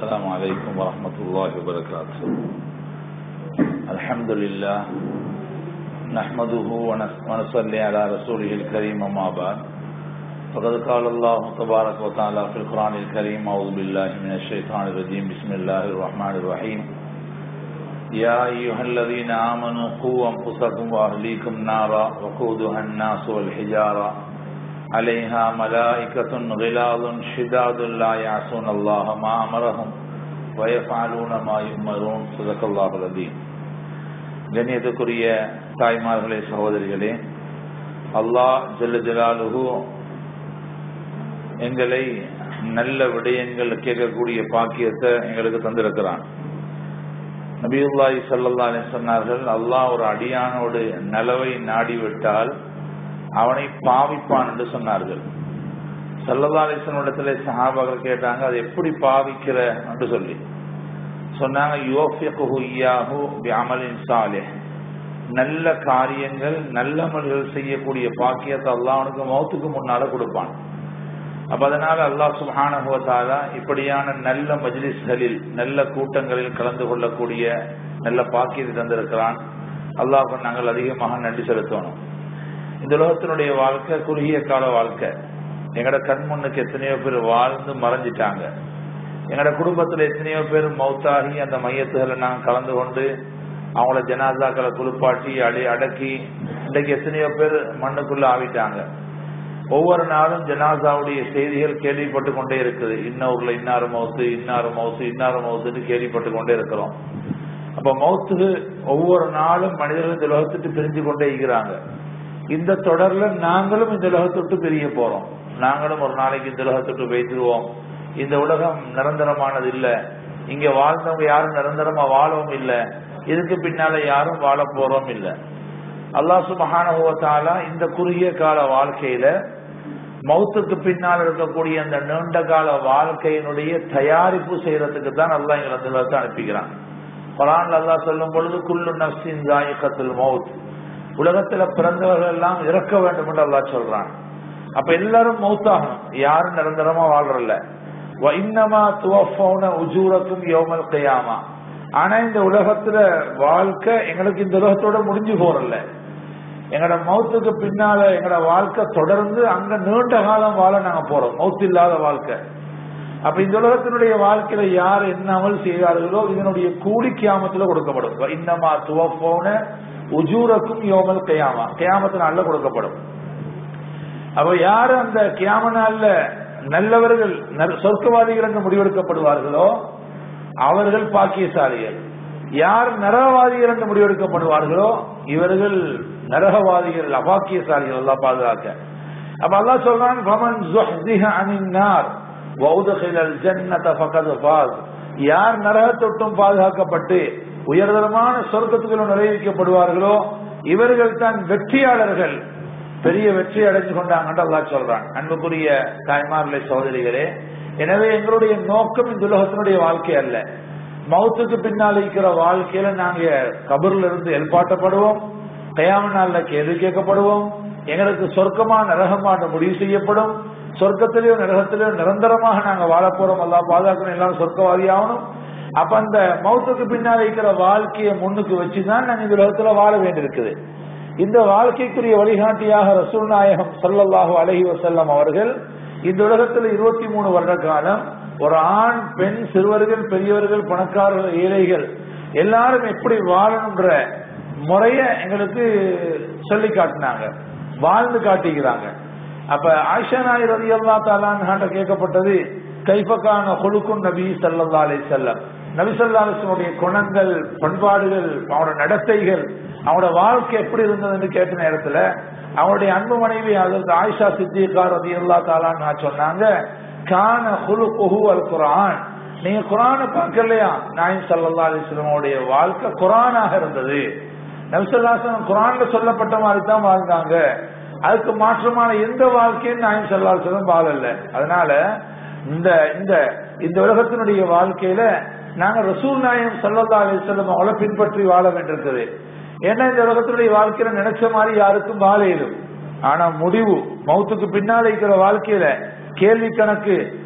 السلام عليكم ورحمة الله وبركاته الحمد لله نحمده ونس- ونصلي على رسوله الكريم أما بعد فقد قال الله تبارك وتعالى في القرآن الكريم أعوذ بالله من الشيطان الرجيم بسم الله الرحمن الرحيم يا أيها الذين آمنوا قوا أنفسكم وأهليكم نارا وقودها الناس والحجارة عليها ملائكة غلاظ شداد لا يعصون الله ما أمرهم ويفعلون ما يؤمرون صدق الله العظيم கண்ணியத்துக்குரிய தாய்மார்களே சகோதரிகளே அல்லாஹ் ஜல்ல ஜலாலுஹு எங்களை நல்ல விடயங்கள் கேட்கக்கூடிய பாக்கியத்தை எங்களுக்கு தந்திருக்கிறான் நபியுல்லாஹி ஸல்லல்லாஹு அலைஹி சொன்னார்கள் அல்லாஹ் ஒரு அடியானோடு நலவை நாடிவிட்டால் அவனை பாவிப்பான் என்று சொன்னார்கள் சல்லல்லா அலிஸ்வனிடத்துல சஹாபாக்கள் கேட்டாங்க அது எப்படி பாவிக்கிற என்று சொல்லி சொன்னாங்க யோஃபியகுஹு இய்யாஹு பிஅமலின் சாலிஹ் நல்ல காரியங்கள் நல்ல அமல்கள் செய்யக்கூடிய பாக்கியத்தை அல்லாஹ் அவனுக்கு மௌத்துக்கு முன்னால கொடுப்பான் அப்ப அதனால அல்லாஹ் சுப்ஹானஹு வ தஆலா இப்படியான நல்ல மஜ்லிஸ்களில் நல்ல கூட்டங்களில் கலந்து கொள்ளக்கூடிய நல்ல பாக்கியத்தை தந்திருக்கிறான் அல்லாஹ் நாங்கள் அதிகமாக நன்றி செலுத்தணும் இந்த உலகத்தினுடைய வாழ்க்கை குறுகிய கால வாழ்க்கை எங்கட கண் முன்னுக்கு எத்தனையோ பேர் வாழ்ந்து மறைஞ்சிட்டாங்க எங்கட குடும்பத்துல எத்தனையோ பேர் மௌத்தாகி அந்த மையத்துகளை நாங்கள் கலந்து கொண்டு அவங்கள ஜனாதாக்களை குளிப்பாட்டி அடி அடக்கி இன்றைக்கு எத்தனையோ பேர் மண்ணுக்குள்ள ஆவிட்டாங்க ஒவ்வொரு நாளும் ஜனாசாவுடைய செய்திகள் கேள்விப்பட்டு கொண்டே இருக்குது இன்னொருல இன்னாறு மவுத்து இன்னாறு மவுத்து இன்னாறு மவுத்துன்னு கேள்விப்பட்டு கொண்டே இருக்கிறோம் அப்ப மவுத்துக்கு ஒவ்வொரு நாளும் மனிதர்கள் இந்த உலகத்துக்கு பிரிஞ்சு கொண்டே இருக்கிறாங்க இந்த தொடர்ல நாங்களும் இந்த உலகத்தொட்டு பிரிய போறோம் நாங்களும் ஒரு நாளைக்கு இந்த உலகத்தொட்டு வைத்துருவோம் இந்த உலகம் நிரந்தரமானது இல்ல இங்க வாழ்ந்தவங்க யாரும் நிரந்தரமா வாழவும் இல்ல இதுக்கு பின்னால யாரும் வாழ போறோம் இல்ல அல்லாஹ் சுபஹானஹுவத்தாலா இந்த குறுகிய கால வாழ்க்கையில மௌத்துக்கு பின்னால் இருக்கக்கூடிய அந்த நீண்ட கால வாழ்க்கையினுடைய தயாரிப்பு செய்யறதுக்கு தான் அல்லாஹ் எங்களை அந்த உலகத்தை அனுப்பிக்கிறான் குரான் அல்லாஹ் சொல்லும் பொழுது குல்லு நஃப்சின் ஜாயிகத்துல் மௌத் உலகத்துல பிறந்தவர்கள் எல்லாம் இறக்க வேண்டும் என்று அல்லாஹ் சொல்றான் அப்ப எல்லாரும் மௌத்தாகணும் யாரும் நிரந்தரமா வாழ்றல்ல இன்னமா துவஃபௌன உஜூரக்கும் யோமல் கையாமா ஆனா இந்த உலகத்துல வாழ்க்கை எங்களுக்கு இந்த உலகத்தோட முடிஞ்சு போறல எங்களோட மௌத்துக்கு பின்னால எங்களோட வாழ்க்கை தொடர்ந்து அங்க நீண்ட காலம் வாழ நாங்க போறோம் மௌத்து இல்லாத வாழ்க்கை அப்ப இந்த உலகத்தினுடைய வாழ்க்கையில யார் என்ன அமல் செய்தார்களோ இதனுடைய கூலி கியாமத்துல கொடுக்கப்படும் இன்னமா துவப்போன உஜூரக்கும் யோமல் கயாமா கயாமத்து நாள்ல கொடுக்கப்படும் அப்ப யாரு அந்த கியாம நாள்ல நல்லவர்கள் நல்- சொர்க்கவாதிகள் என்று முடிவெடுக்கப்படுவார்களோ அவர்கள் பாக்கியசாலிகள் யார் நரகவாதிகள் என்று முடிவெடுக்கப்படுவார்களோ இவர்கள் நரகவாதிகள் அபாக்கியசாலிகள் எல்லாம் பாதுகாக்க அப்ப அல்லாஹ் சொல்றான் ஃபமன் ஸுஹ்ஸிஹ அனின் நார் வௌதகிலல் ஜன்னத ஃபகத் ஃபாஸ் யார் நரகத்தொட்டும் பாதுகாக்கப்பட்டு உயர்தரமான சொர்க்கத்துக்குள்ள நுழைவிக்கப்படுவார்களோ இவர்கள் தான் வெற்றியாளர்கள் பெரிய வெற்றி அடைஞ்சு கொண்டாங்க அல்லாஹ் சொல்றான் அன்புக்குரிய தாய்மார்களே சகோதரிகளே எனவே எங்களுடைய நோக்கம் இந்த உலகத்தினுடைய வாழ்க்கை அல்ல மௌத்துக்கு பின்னால் இருக்கிற வாழ்க்கையில நாங்க கபர்ல இருந்து எல்பாட்டப்படுவோம் கயாம நாள்ல கேள்வி கேட்கப்படுவோம் எங்களுக்கு சொர்க்கமா நரகமான முடிவு செய்யப்படும் சொர்க்கத்திலேயோ நரகத்திலேயோ நிரந்தரமாக நாங்க வாழ போறோம் எல்லாம் பாதுகாக்கணும் எல்லாரும் சொர்க்கவாதி ஆகணும் அப்ப அந்த மௌத்துக்கு பின்னால் இருக்கிற வாழ்க்கையை முன்னுக்கு வச்சுதான் நாங்க இந்த உலகத்துல வாழ வேண்டியிருக்குது இந்த வாழ்க்கைக்குரிய வழிகாட்டியாக ரசூல் நாயகம் ஸல்லல்லாஹு அலைஹி வஸல்லம் அவர்கள் இந்த உலகத்துல இருபத்தி மூணு வருட காலம் ஒரு ஆண் பெண் சிறுவர்கள் பெரியவர்கள் பணக்காரர்கள் ஏழைகள் எல்லாரும் எப்படி வாழணுன்ற முறைய எங்களுக்கு சொல்லி காட்டினாங்க வாழ்ந்து காட்டிக்கிறாங்க அப்ப ஆயிஷா நாய் ரதி அல்லா தாலான்கிட்ட கேட்கப்பட்டது கைப்பக்கான கொழுக்கும் நபி சல்லா அலி செல்லம் நபி சொல்லா அலிஸ்வனுடைய குணங்கள் பண்பாடுகள் அவனோட நடத்தைகள் அவனோட வாழ்க்கை எப்படி இருந்தது என்று கேட்ட நேரத்துல அவனுடைய அன்பு மனைவி அதற்கு ஆயிஷா சித்திகா ரதி அல்லா தாலான்னு சொன்னாங்க கான குழு குஹு அல் குரான் நீங்க குரானை பார்க்கலையா நாயம் சல்லா அலிஸ்லமுடைய வாழ்க்கை குரானாக இருந்தது நபிசல்லாசனம் குரான்ல சொல்லப்பட்ட மாதிரி தான் வாழ்ந்தாங்க அதுக்கு மாற்றமான எந்த வாழ்க்கையும் நாயம் சல்லாசனம் வாழல அதனால இந்த இந்த இந்த உலகத்தினுடைய வாழ்க்கையில நாங்க ரசூல் நாயம் சல்லல்லா அலிஸ்லம் அவளை பின்பற்றி வாழ வேண்டியிருக்குது ஏன்னா இந்த உலகத்தினுடைய வாழ்க்கையில நினைச்ச மாதிரி யாருக்கும் வாழ இயலும் ஆனா முடிவு மௌத்துக்கு பின்னால் இருக்கிற வாழ்க்கையில கேள்வி கணக்கு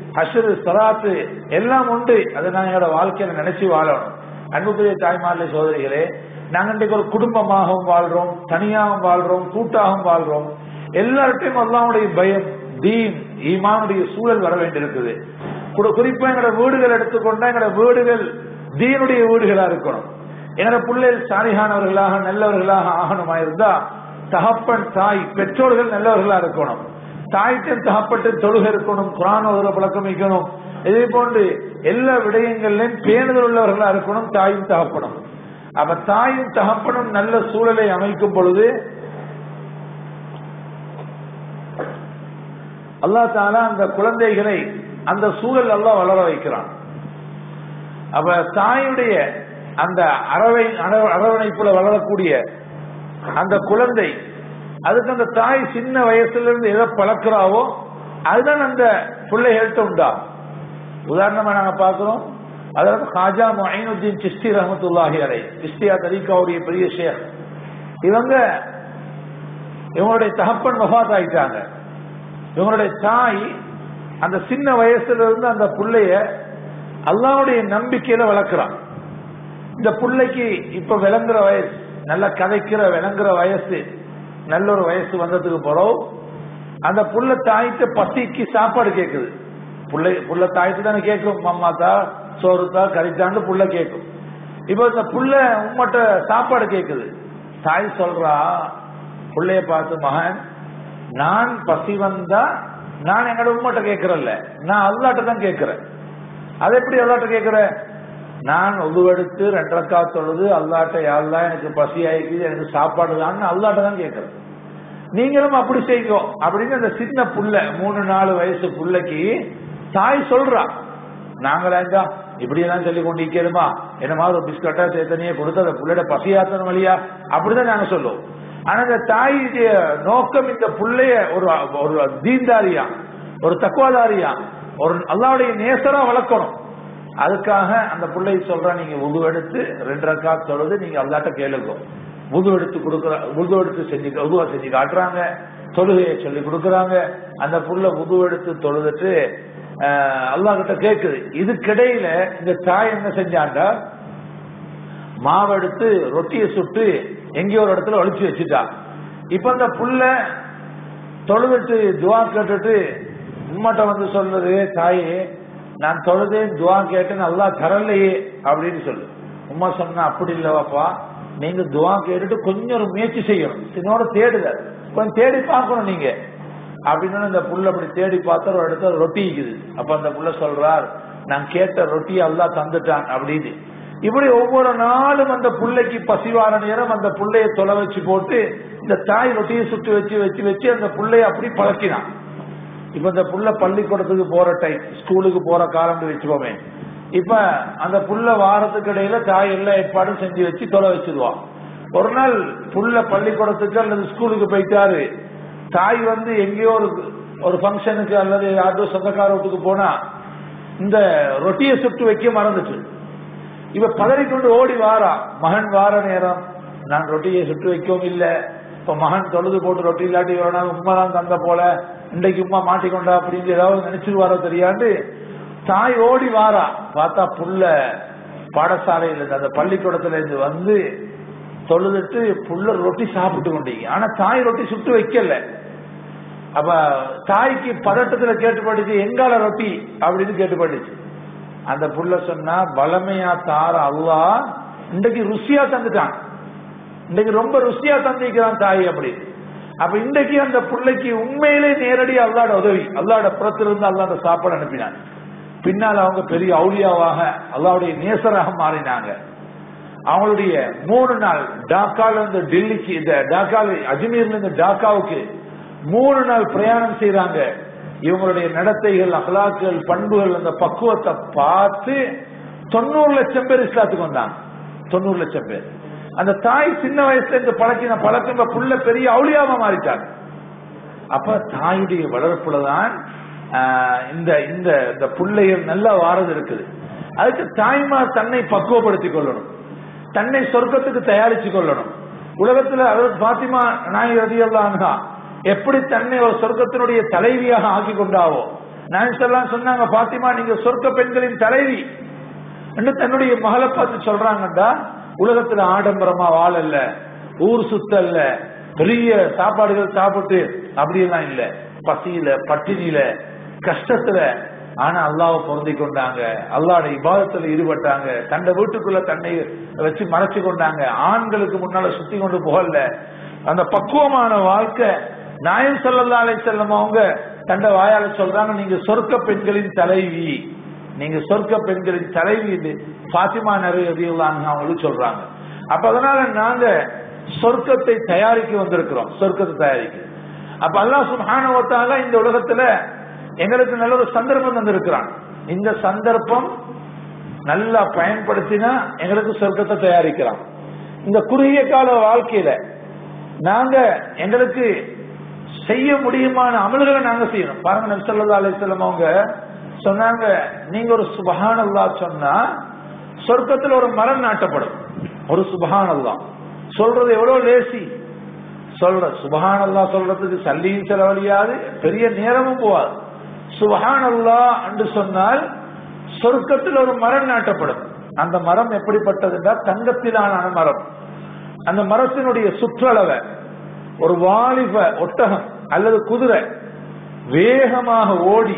ஹஷரு சலாத்து எல்லாம் உண்டு அதை நான் என்னோட வாழ்க்கையில நினைச்சு வாழணும் அன்புக்குரிய தாய்மார்களே சோதரிகளே நாங்க இன்றைக்கு ஒரு குடும்பமாகவும் வாழ்றோம் தனியாகவும் வாழ்றோம் கூட்டாகவும் வாழ்றோம் எல்லார்ட்டையும் அல்லாவுடைய பயம் தீன் ஈமானுடைய சூழல் வர வேண்டியிருக்குது கு- குறிப்பா எங்களோட வீடுகள் எடுத்துக்கொண்டா எங்களோட வீடுகள் தீனுடைய வீடுகளா இருக்கணும் எங்களோட பிள்ளைகள் சாலிகானவர்களாக நல்லவர்களாக ஆகணுமா இருந்தா தகப்பன் தாய் பெற்றோர்கள் நல்லவர்களா இருக்கணும் தாய்க்கும் தகப்பட்டு தொழுகை இருக்கணும் குரான் ஓதுற பழக்கம் வைக்கணும் இதே போன்று எல்லா விடயங்களிலும் பேணுதல் உள்ளவர்களா இருக்கணும் தாயும் தகப்பனும் அப்ப தாயும் தகப்பனும் நல்ல சூழலை அமைக்கும் பொழுது அல்லா தாலா அந்த குழந்தைகளை அந்த சூழல் எல்லாம் வளர வைக்கிறான் அப்ப தாயுடைய அந்த அரவை அரவ- அரவணைப்புல வளரக்கூடிய அந்த குழந்தை அதுக்கு அந்த தாய் சின்ன வயசுல இருந்து எதை பழக்கிறாவோ அதுதான் அந்த பிள்ளைகள்கிட்ட உண்டா உதாரணமா நாங்க பாக்குறோம் அதாவது ஹாஜா மொயினுদ্দিন சிஸ்தி ரஹமத்துல்லாஹி அலை சிஸ்தியா தரீகாவுடைய பெரிய ஷேக் இவங்க இவங்களுடைய தகப்பன் வஃபாத் ஆயிட்டாங்க இவங்களுடைய தாய் அந்த சின்ன வயசுல இருந்து அந்த புள்ளைய அல்லாவுடைய நம்பிக்கையில வளர்க்கிறான் இந்த புள்ளைக்கு இப்ப விளங்குற வயசு நல்ல கதைக்கிற விளங்குற வயசு நல்ல ஒரு வயசு வந்ததுக்கு பிறகு அந்த புள்ள தாய்க்கு பசிக்கு சாப்பாடு கேக்குது புள்ளை புள்ள தாய்க்கு தானே கேட்கும் அம்மா தா சோறு தா கறித்தாண்டு புள்ள கேட்கும் இப்ப இந்த புள்ள உம்மட்ட சாப்பாடு கேக்குது தாய் சொல்றா புள்ளைய பார்த்து மகன் நான் பசி வந்தா நான் எங்கட உம்மட்ட கேட்கறல்ல நான் அல்லாட்ட தான் கேட்கிறேன் அது எப்படி அல்லாட்ட கேட்கிற நான் உதுவெடுத்து ரெண்டரைக்கா தொழுது அல்லாட்ட யாரெல்லாம் எனக்கு பசி ஆயிக்குது எனக்கு சாப்பாடு தான் அல்லாட்ட தான் கேட்கிறேன் நீங்களும் அப்படி செய்யும் அப்படின்னு அந்த சின்ன புள்ள மூணு நாலு வயசு புள்ளைக்கு தாய் சொல்றா நாங்களா இப்படி எல்லாம் சொல்லி கொண்டு இருக்கணுமா என்ன மாதிரி ஒரு பிஸ்கட்டா சேத்தனையே கொடுத்து அந்த புள்ளையோட பசியாத்தன வழியா அப்படிதான் நாங்க சொல்லுவோம் ஆனா இந்த தாயுடைய நோக்கம் இந்த புள்ளைய ஒரு ஒரு தீன்தாரியா ஒரு தக்குவாதாரியா ஒரு அல்லாவுடைய நேசரா வளர்க்கணும் அதுக்காக அந்த பிள்ளை சொல்ற நீங்க உது எடுத்து ரெண்டு ரக்கா தொழுது நீங்க அல்லாட்ட கேளுங்க உது எடுத்து கொடுக்குற உது எடுத்து செஞ்சு உதுவா செஞ்சு காட்டுறாங்க தொழுகையை சொல்லி கொடுக்கறாங்க அந்த புள்ள உது எடுத்து தொழுதுட்டு அல்லா கிட்ட கேக்குது இதுக்கிடையில இந்த தாய் என்ன செஞ்சாண்டா மாவெடுத்து ரொட்டியை சுட்டு எங்கேயோ ஒரு இடத்துல ஒழிச்சு வச்சுட்டா இப்ப அந்த புள்ள தொழுதுட்டு துவா கேட்டுட்டு உம்மட்ட வந்து சொல்றது தாயே நான் தொழுதேன் துவா கேட்டேன் நல்லா தரலையே அப்படின்னு சொல்லு உம்மா சொன்னா அப்படி இல்லவாப்பா நீங்க துவா கேட்டுட்டு கொஞ்சம் ஒரு முயற்சி செய்யணும் இதனோட தேடுதல் கொஞ்சம் தேடி பார்க்கணும் நீங்க அப்படின்னு அந்த புள்ள அப்படி தேடி பார்த்தா ஒரு இடத்துல ரொட்டி இருக்குது அப்ப அந்த புள்ள சொல்றார் நான் கேட்ட ரொட்டியை அல்லா தந்துட்டான் அப்படின்னு இப்படி ஒவ்வொரு நாளும் அந்த புள்ளைக்கு பசிவார நேரம் அந்த புள்ளைய தொலை வச்சு போட்டு இந்த தாய் ரொட்டியை சுட்டு வச்சு வச்சு வச்சு அந்த புள்ளைய அப்படி பழக்கினான் இப்ப இந்த புள்ள பள்ளிக்கூடத்துக்கு போற டைம் ஸ்கூலுக்கு போற காலம் வச்சுக்கோமே இப்ப அந்த புள்ள வாரத்துக்கு இடையில தாய் எல்லா ஏற்பாடும் செஞ்சு வச்சு தொலை வச்சிருவான் ஒரு நாள் புள்ள பள்ளிக்கூடத்துக்கு அல்லது ஸ்கூலுக்கு போயிட்டாரு தாய் வந்து எங்கேயோ ஒரு ஒரு ஃபங்க்ஷனுக்கு அல்லது யாரோ சொந்தக்கார வீட்டுக்கு போனா இந்த ரொட்டியை சுட்டு வைக்க மறந்துச்சு இவ பதறிக்கொண்டு ஓடி வாரா மகன் வார நேரம் நான் ரொட்டியை சுட்டு வைக்கவும் இல்ல இப்ப மகன் தொழுது போட்டு ரொட்டி இல்லாட்டி வேணாம் உண்மை தான் தந்த போல இன்றைக்கு உமா மாட்டிக்கொண்டா அப்படின்னு ஏதாவது நினைச்சிருவாரோ தெரியாது தாய் ஓடி வாரா பார்த்தா புள்ள பாடசாலையில இருந்து அந்த பள்ளிக்கூடத்துல இருந்து வந்து தொழுதுட்டு புள்ள ரொட்டி சாப்பிட்டு கொண்டீங்க ஆனா தாய் ரொட்டி சுட்டு வைக்கல அப்ப தாய்க்கு பதட்டத்துல கேட்டுப்பட்டுச்சு எங்கால ரொட்டி அப்படின்னு கேட்டுப்பட்டுச்சு அந்த புள்ள சொன்னா பலமையா தார அல்லா இன்றைக்கு ருசியா தந்துட்டான் இன்றைக்கு ரொம்ப ருசியா தந்திக்கிறான் தாய் அப்படி அப்ப இன்றைக்கு அந்த பிள்ளைக்கு உண்மையிலே நேரடியா அல்லாட உதவி அல்லாட புறத்திலிருந்து அல்லாட சாப்பாடு அனுப்பினான் பின்னால் அவங்க பெரிய அவுளியாவாக அல்லாவுடைய நேசராக மாறினாங்க அவங்களுடைய மூணு நாள் டாக்கால இருந்து டெல்லிக்கு இந்த டாக்கால அஜ்மீர்ல இருந்து டாக்காவுக்கு மூணு நாள் பிரயாணம் செய்யறாங்க இவங்களுடைய நடத்தைகள் அகலாக்கள் பண்புகள் அந்த பக்குவத்தை பார்த்து தொண்ணூறு லட்சம் பேர் இஸ்லாத்துக்கு வந்தாங்க தொண்ணூறு லட்சம் பேர் அந்த தாய் சின்ன வயசுல இருந்து பழக்கின பழக்கம் புள்ள பெரிய அவுளியாவா மாறிட்டாங்க அப்ப தாயுடைய வளர்ப்புலதான் இந்த இந்த இந்த பிள்ளைகள் நல்லா வாரது இருக்குது அதுக்கு தாய்மார் தன்னை பக்குவப்படுத்திக் கொள்ளணும் தன்னை சொர்க்கத்துக்கு தயாரிச்சு கொள்ளணும் உலகத்துல அதாவது பாத்திமா நாய் ரதியல்லான்ஹா எப்படி தன்னை ஒரு சொர்க்கத்தினுடைய தலைவியாக ஆக்கி கொண்டாவோ நான் சொன்னாங்க பாத்திமா நீங்க சொர்க்க பெண்களின் தலைவி என்று தன்னுடைய மகளை பார்த்து சொல்றாங்கடா உலகத்துல ஆடம்பரமா வாழல்ல ஊர் சுத்தல்ல பெரிய சாப்பாடுகள் சாப்பிட்டு அப்படியெல்லாம் இல்ல பசியில பட்டினியில கஷ்டத்துல ஆனா அல்லாவை பொருந்தி கொண்டாங்க அல்லாட இபாதத்துல ஈடுபட்டாங்க தன்னை வீட்டுக்குள்ள தன்னை வச்சு மறைச்சு கொண்டாங்க ஆண்களுக்கு முன்னால சுத்தி கொண்டு போகல அந்த பக்குவமான வாழ்க்கை நாயம் சல்லல்லா அலை செல்லம் அவங்க தன்னை வாயால சொல்றாங்க நீங்க சொர்க்க பெண்களின் தலைவி நீங்க சொர்க்க பெண்களின் தலைவி இது பாத்திமா நிறைய அவங்களுக்கு சொல்றாங்க அப்ப அதனால நாங்க சொர்க்கத்தை தயாரிக்க வந்திருக்கிறோம் சொர்க்கத்தை தயாரிக்க அப்ப அல்லா சுபானுவத்தால இந்த உலகத்துல எங்களுக்கு நல்ல ஒரு சந்தர்ப்பம் தந்திருக்கிறான் இந்த சந்தர்ப்பம் நல்லா பயன்படுத்தினா எங்களுக்கு சொர்க்கத்தை தயாரிக்கலாம் இந்த குறுகிய கால வாழ்க்கையில நாங்க எங்களுக்கு செய்ய முடியுமான அமல்களை நாங்க செய்யணும் பாருங்க நபிசல்லா அலிஸ்லாம் அவங்க சொன்னாங்க நீங்க ஒரு சுபஹான் அல்லா சொன்னா சொர்க்கத்தில் ஒரு மரம் நாட்டப்படும் ஒரு சுபஹான் அல்லா சொல்றது எவ்வளவு லேசி சொல்ற சுபஹான் அல்லா சொல்றதுக்கு சல்லியும் செலவழியாது பெரிய நேரமும் போவாது சுபஹான் அல்லா என்று சொன்னால் சொர்க்கத்தில் ஒரு மரம் நாட்டப்படும் அந்த மரம் எப்படிப்பட்டதுன்னா தங்கத்திலான மரம் அந்த மரத்தினுடைய சுற்றளவை ஒரு வாலிப ஒட்டகம் அல்லது குதிரை வேகமாக ஓடி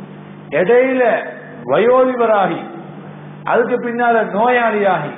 இடையில வயோதிபராகி அதுக்கு பின்னால நோயாளியாகி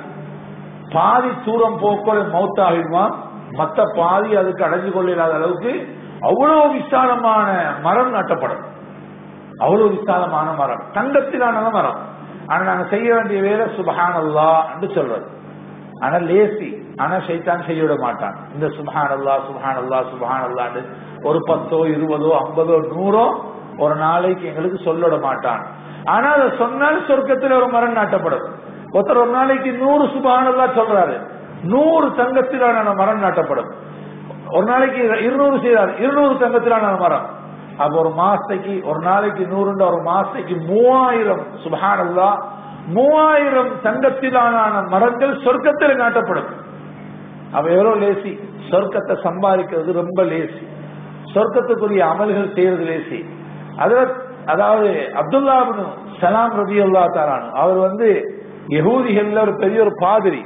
பாதி தூரம் போக்குவர மௌத்தாகிடுமா மத்த பாதி அதுக்கு அடைஞ்சு கொள்ளாத அளவுக்கு அவ்வளவு விசாலமான மரம் நாட்டப்படும் அவ்வளவு விசாலமான மரம் தங்கத்திலான மரம் ஆனா நாங்க செய்ய வேண்டிய வேலை சுபஹான் அல்லா என்று சொல்றது ஆனா லேசி ஆனா சைத்தான் செய்ய விட மாட்டான் இந்த சுபஹான் அல்லா சுபஹான் அல்லா சுபஹான் அல்லாண்டு ஒரு பத்தோ இருபதோ ஐம்பதோ நூறோ ஒரு நாளைக்கு எங்களுக்கு சொல்லிட மாட்டான் ஆனா அதை சொன்னால் சொர்க்கத்தில் ஒரு மரம் நாட்டப்படும் ஒருத்தர் ஒரு நாளைக்கு நூறு சுபஹானல்லா சொல்றாரு நூறு தங்கத்திலான மரம் நாட்டப்படும் ஒரு நாளைக்கு இருநூறு செய்யறாரு இருநூறு தங்கத்திலான மரம் அப்ப ஒரு மாசத்துக்கு ஒரு நாளைக்கு நூறுன்ற ஒரு மாசத்துக்கு மூவாயிரம் சுபஹானல்லா மூவாயிரம் தங்கத்திலான மரங்கள் சொர்க்கத்தில் நாட்டப்படும் அவ எவ்வளவு லேசி சொர்க்கத்தை சம்பாதிக்கிறது ரொம்ப லேசி சொர்க்கத்துக்குரிய அமல்கள் செய்யறது லேசி அதாவது அப்துல்லாபின் சலாம் ரபி அல்லா தாரானு அவர் வந்து யகூதிகள்ல ஒரு பெரிய ஒரு பாதிரி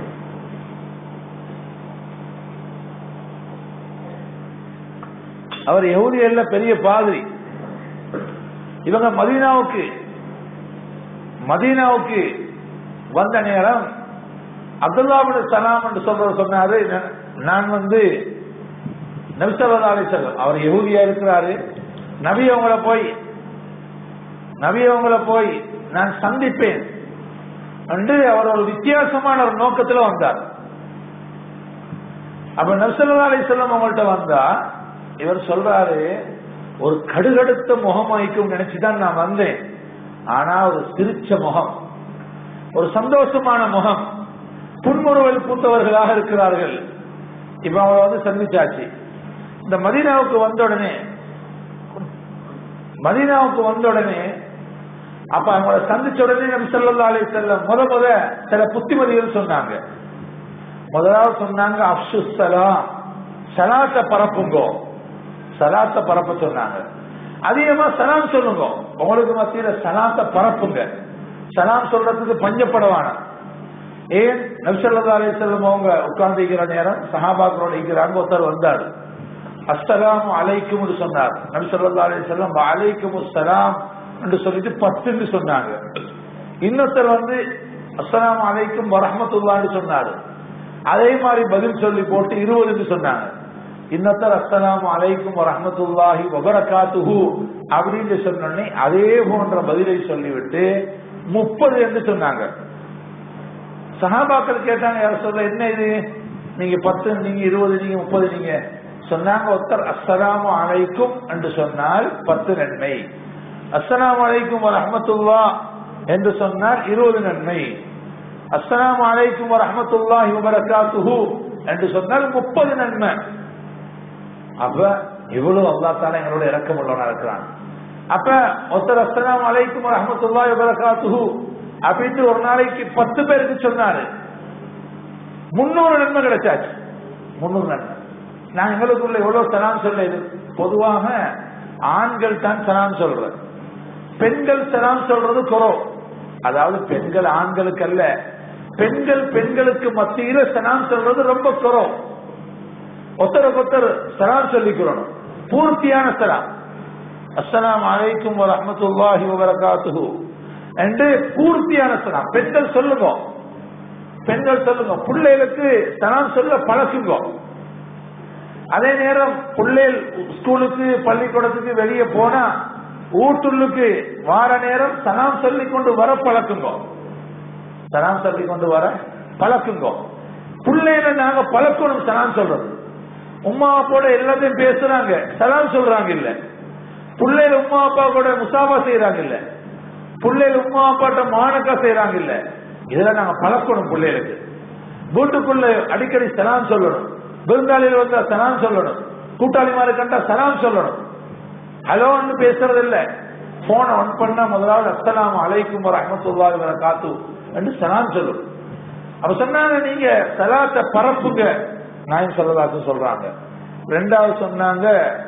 அவர் யகூதிகள்ல பெரிய பாதிரி இவங்க மதீனாவுக்கு மதீனாவுக்கு வந்த நேரம் அப்துல்லாபின் சலாம் என்று சொல்ற சொன்னாரு நான் வந்து நபிசல்லா அலிசல்லம் அவர் யகுதியா இருக்கிறாரு நபி அவங்கள போய் நபி அவங்கள போய் நான் சந்திப்பேன் என்று அவர் ஒரு வித்தியாசமான ஒரு நோக்கத்துல வந்தார் அப்ப நபிசல்லா அலிசல்லம் அவங்கள்ட்ட வந்தா இவர் சொல்றாரு ஒரு கடுகடுத்த முகம் வைக்கும் நினைச்சுதான் நான் வந்தேன் ஆனா ஒரு சிரிச்ச முகம் ஒரு சந்தோஷமான முகம் புன்முறுவல் பூத்தவர்களாக இருக்கிறார்கள் இப்ப அவங்களை வந்து சந்திச்சாச்சு இந்த மதீனாவுக்கு வந்த உடனே மதீனாவுக்கு வந்த உடனே அப்ப அவங்கள சந்திச்ச உடனே நபி சொல்லா அலி செல்லம் முத முத சில புத்திமதிகள் சொன்னாங்க முதலாவது சொன்னாங்க அப்சு சலாம் சலாத்த பரப்புங்கோ சலாத்த பரப்ப சொன்னாங்க அதிகமா சலாம் சொல்லுங்க உங்களுக்கு மத்தியில சலாத்த பரப்புங்க சலாம் சொல்றதுக்கு பஞ்சப்படவான ஏன் நபிசல்லா அலி செல்லம் அவங்க உட்கார்ந்து இருக்கிற நேரம் சஹாபாக்களோட இருக்கிறாங்க ஒருத்தர் வந்தாரு அஸ்ஸலாம் அலைக்கும் சொன்னார் நபி சொல்லா அலி செல்லம் அலைக்கும் சலாம் என்று சொல்லிட்டு பத்துன்னு சொன்னாங்க இன்னொருத்தர் வந்து அஸ்ஸலாம் அலைக்கும் வரஹமத்துல்லான்னு சொன்னாரு அதே மாதிரி பதில் சொல்லி போட்டு இருபதுன்னு சொன்னாங்க இன்னொருத்தர் அஸ்ஸலாம் அலைக்கும் வரஹமத்துல்லாஹி வபரகாத்துஹு அப்படின்னு சொன்னோடனே அதே போன்ற பதிலை சொல்லிவிட்டு முப்பது என்று சொன்னாங்க சஹாபாக்கள் கேட்டாங்க யார் சொல்ல என்ன இது நீங்க பத்து நீங்க இருபது நீங்க முப்பது நீங்க சொன்னாங்க ஒருத்தர் அஸ்ஸலாமு அலைக்கும் என்று சொன்னால் பத்து நன்மை அஸ்ஸலாமு அலைக்கும் ரஹமத்துல்லா என்று சொன்னால் இருபது நன்மை அஸ்ஸலாமு அலைக்கும் ரஹமத்துல்லாஹி வபரகாத்துஹு என்று சொன்னால் முப்பது நன்மை அப்ப இவ்வளவு அல்லா தால எங்களோட இறக்கம் உள்ளவனா இருக்கிறான் அப்ப ஒருத்தர் அஸ்ஸலாமு அலைக்கும் ரஹமத்துல்லாஹி வபரகாத்துஹு அப்படின்னு ஒரு நாளைக்கு பத்து பேருக்கு சொன்னாரு முன்னூறு நன்மை கிடைச்சாச்சு முன்னூறு நன்மை நான் எங்களுக்குள்ள எவ்வளவு சலாம் சொல்ல இது பொதுவாக ஆண்கள் தான் சலாம் சொல்ற பெண்கள் சலாம் சொல்றது குறோ அதாவது பெண்கள் ஆண்களுக்கு அல்ல பெண்கள் பெண்களுக்கு மத்தியில சலாம் சொல்றது ரொம்ப குறோ ஒருத்தருக்கு ஒருத்தர் சலாம் சொல்லிக்கிறோம் பூர்த்தியான சலாம் அஸ்ஸலாம் அலைக்கும் வரஹ்மத்துல்லாஹி வபரகாத்துஹு என்று பூர்த்தியான சலாம் பெண்கள் சொல்லுங்க பெண்கள் சொல்லுங்க பிள்ளைகளுக்கு சலாம் சொல்ல பழக்குங்க அதே நேரம் பிள்ளைகள் ஸ்கூலுக்கு பள்ளிக்கூடத்துக்கு வெளியே போனா ஊட்டுள்ளுக்கு வார நேரம் சலாம் சொல்லி கொண்டு வர பழக்குங்க சலாம் சொல்லி கொண்டு வர பழக்குங்க பிள்ளைகளை நாங்க பழக்கணும் சலாம் சொல்றது உமா அப்போட எல்லாத்தையும் பேசுறாங்க சலாம் சொல்றாங்க இல்ல பிள்ளைகள் உமா அப்பா கூட முசாபா செய்யறாங்க இல்ல பிள்ளைகள் உமா அப்பாட்ட மானக்கா செய்யறாங்க இல்ல இதெல்லாம் நாங்க பழக்கணும் பிள்ளைகளுக்கு வீட்டுக்குள்ள அடிக்கடி சலாம் சொல்லணும் விருந்தாளிகள் வந்தா சலாம் சொல்லணும் கூட்டாளிமாரு கண்டா சலாம் சொல்லணும் ஹலோன்னு பேசுறது இல்ல போன ஆன் பண்ணா முதலாவது அஸ்ஸலாமு அலைக்கும் ரஹ்மத்துல்லாஹி வ காத்து என்று சலாம் சொல்லும் அப்ப சொன்னாங்க நீங்க சலாத்தை பரப்புங்க நாயம் சொல்லலாத்து சொல்றாங்க ரெண்டாவது சொன்னாங்க